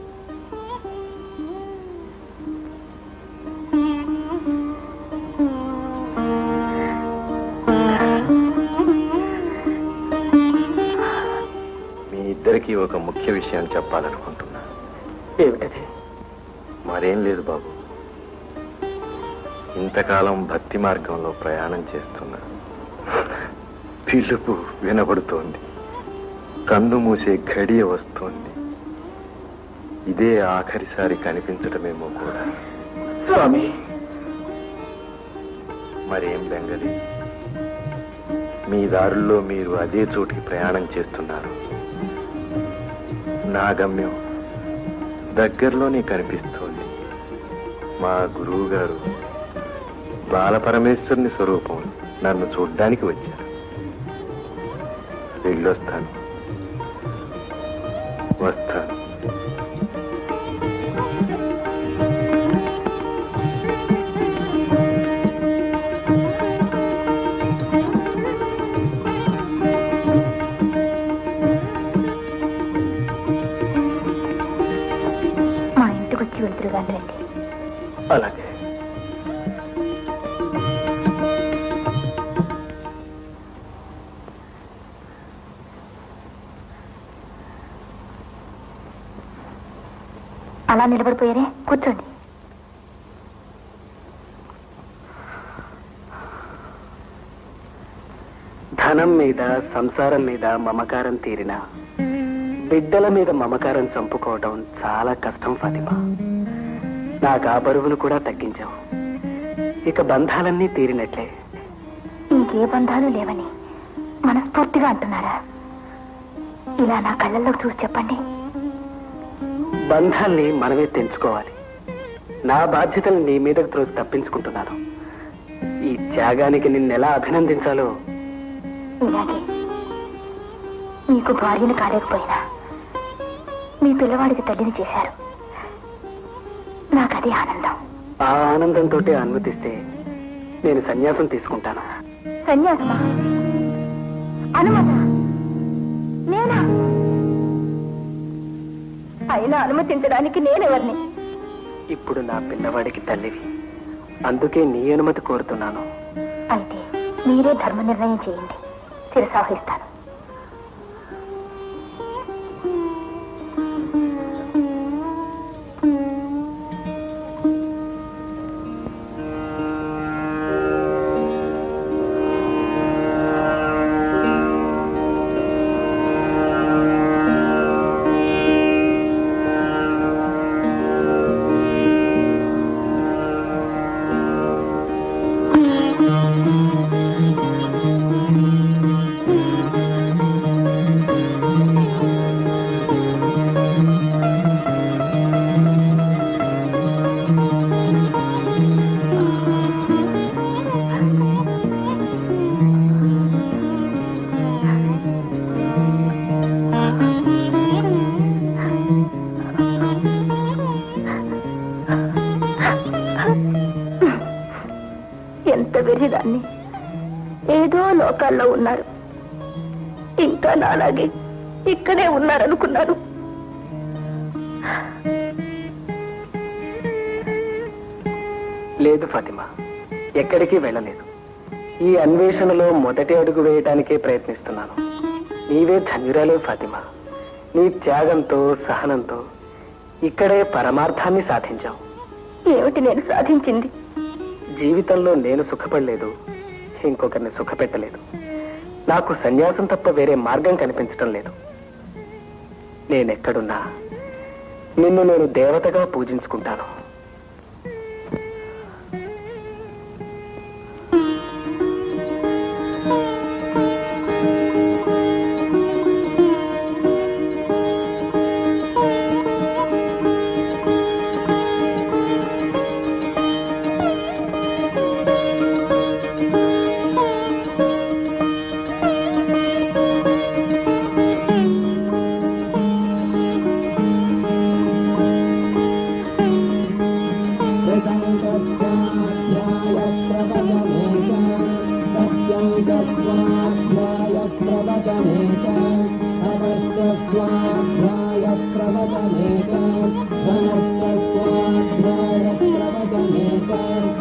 Speaker 2: మీ ఇద్దరికి ఒక ముఖ్య విషయం చెప్పాలనుకుంటున్నా
Speaker 1: ఏమిటది
Speaker 2: మరేం లేదు బాబు ఇంతకాలం భక్తి మార్గంలో ప్రయాణం చేస్తున్నా పిలుపు వినబడుతోంది కన్ను మూసే ఘడియ వస్తోంది ఇదే ఆఖరిసారి కనిపించటమేమో కూడా
Speaker 1: స్వామి
Speaker 2: మరేం బెంగలి మీ దారుల్లో మీరు అదే చోటికి ప్రయాణం చేస్తున్నారు నా గమ్యం దగ్గరలోనే కనిపిస్తోంది మా గురువు గారు బాలపరమేశ్వరుని స్వరూపం నన్ను చూడ్డానికి వచ్చారు వెళ్ళొస్తాను వస్తాను
Speaker 5: మా ఇంటికి వచ్చి వెళ్తురు కానీ రండి
Speaker 1: అలాగే
Speaker 5: అలా నిలబడిపోయారే కూర్చోండి
Speaker 1: ధనం మీద సంసారం మీద మమకారం తీరిన బిడ్డల మీద మమకారం చంపుకోవడం చాలా కష్టం ఫాతిమా నాకు ఆ బరువును కూడా తగ్గించావు ఇక బంధాలన్నీ తీరినట్లే
Speaker 5: ఇంకే బంధాలు లేవని మనస్ఫూర్తిగా అంటున్నారా ఇలా నా కళ్ళల్లో చూసి చెప్పండి
Speaker 1: బంధాల్ని మనమే తెంచుకోవాలి నా బాధ్యతలు నీ మీదకు త్రోసి తప్పించుకుంటున్నాను ఈ త్యాగానికి నిన్నెలా అభినందించాలో
Speaker 5: ఇలాగే మీకు భార్యను కాలేకపోయినా మీ పిల్లవాడికి తల్లిని చేశారు నాకు అది ఆనందం
Speaker 1: ఆ ఆనందంతో అనుమతిస్తే నేను సన్యాసం తీసుకుంటాను
Speaker 5: సన్యాసమా అనుమత నేనా అయినా అనుమతించడానికి నేనెవరిని
Speaker 1: ఇప్పుడు నా పిల్లవాడికి తల్లివి అందుకే నీ అనుమతి కోరుతున్నాను
Speaker 5: అయితే మీరే ధర్మ నిర్ణయం చేయండి శిరసావహిస్తాను
Speaker 8: ఆ
Speaker 5: ఎంత వెర్రిదాన్ని ఏదో లోకాల్లో ఉన్నారు ఇంకా నాలాగే ఇక్కడే ఉన్నారనుకున్నాను
Speaker 9: లేదు ఫాతిమా ఎక్కడికి వెళ్ళలేదు ఈ అన్వేషణలో మొదటి అడుగు వేయడానికే ప్రయత్నిస్తున్నాను నీవే ధన్యురాలే ఫాతిమా నీ త్యాగంతో సహనంతో ఇక్కడే పరమార్థాన్ని సాధించావు
Speaker 5: ఏమిటి నేను సాధించింది
Speaker 9: జీవితంలో నేను సుఖపడలేదు ఇంకొకరిని సుఖపెట్టలేదు నాకు సన్యాసం తప్ప వేరే మార్గం కనిపించటం లేదు నేనెక్కడున్నా నిన్ను నేను దేవతగా పూజించుకుంటాను
Speaker 8: ప్రవచనేక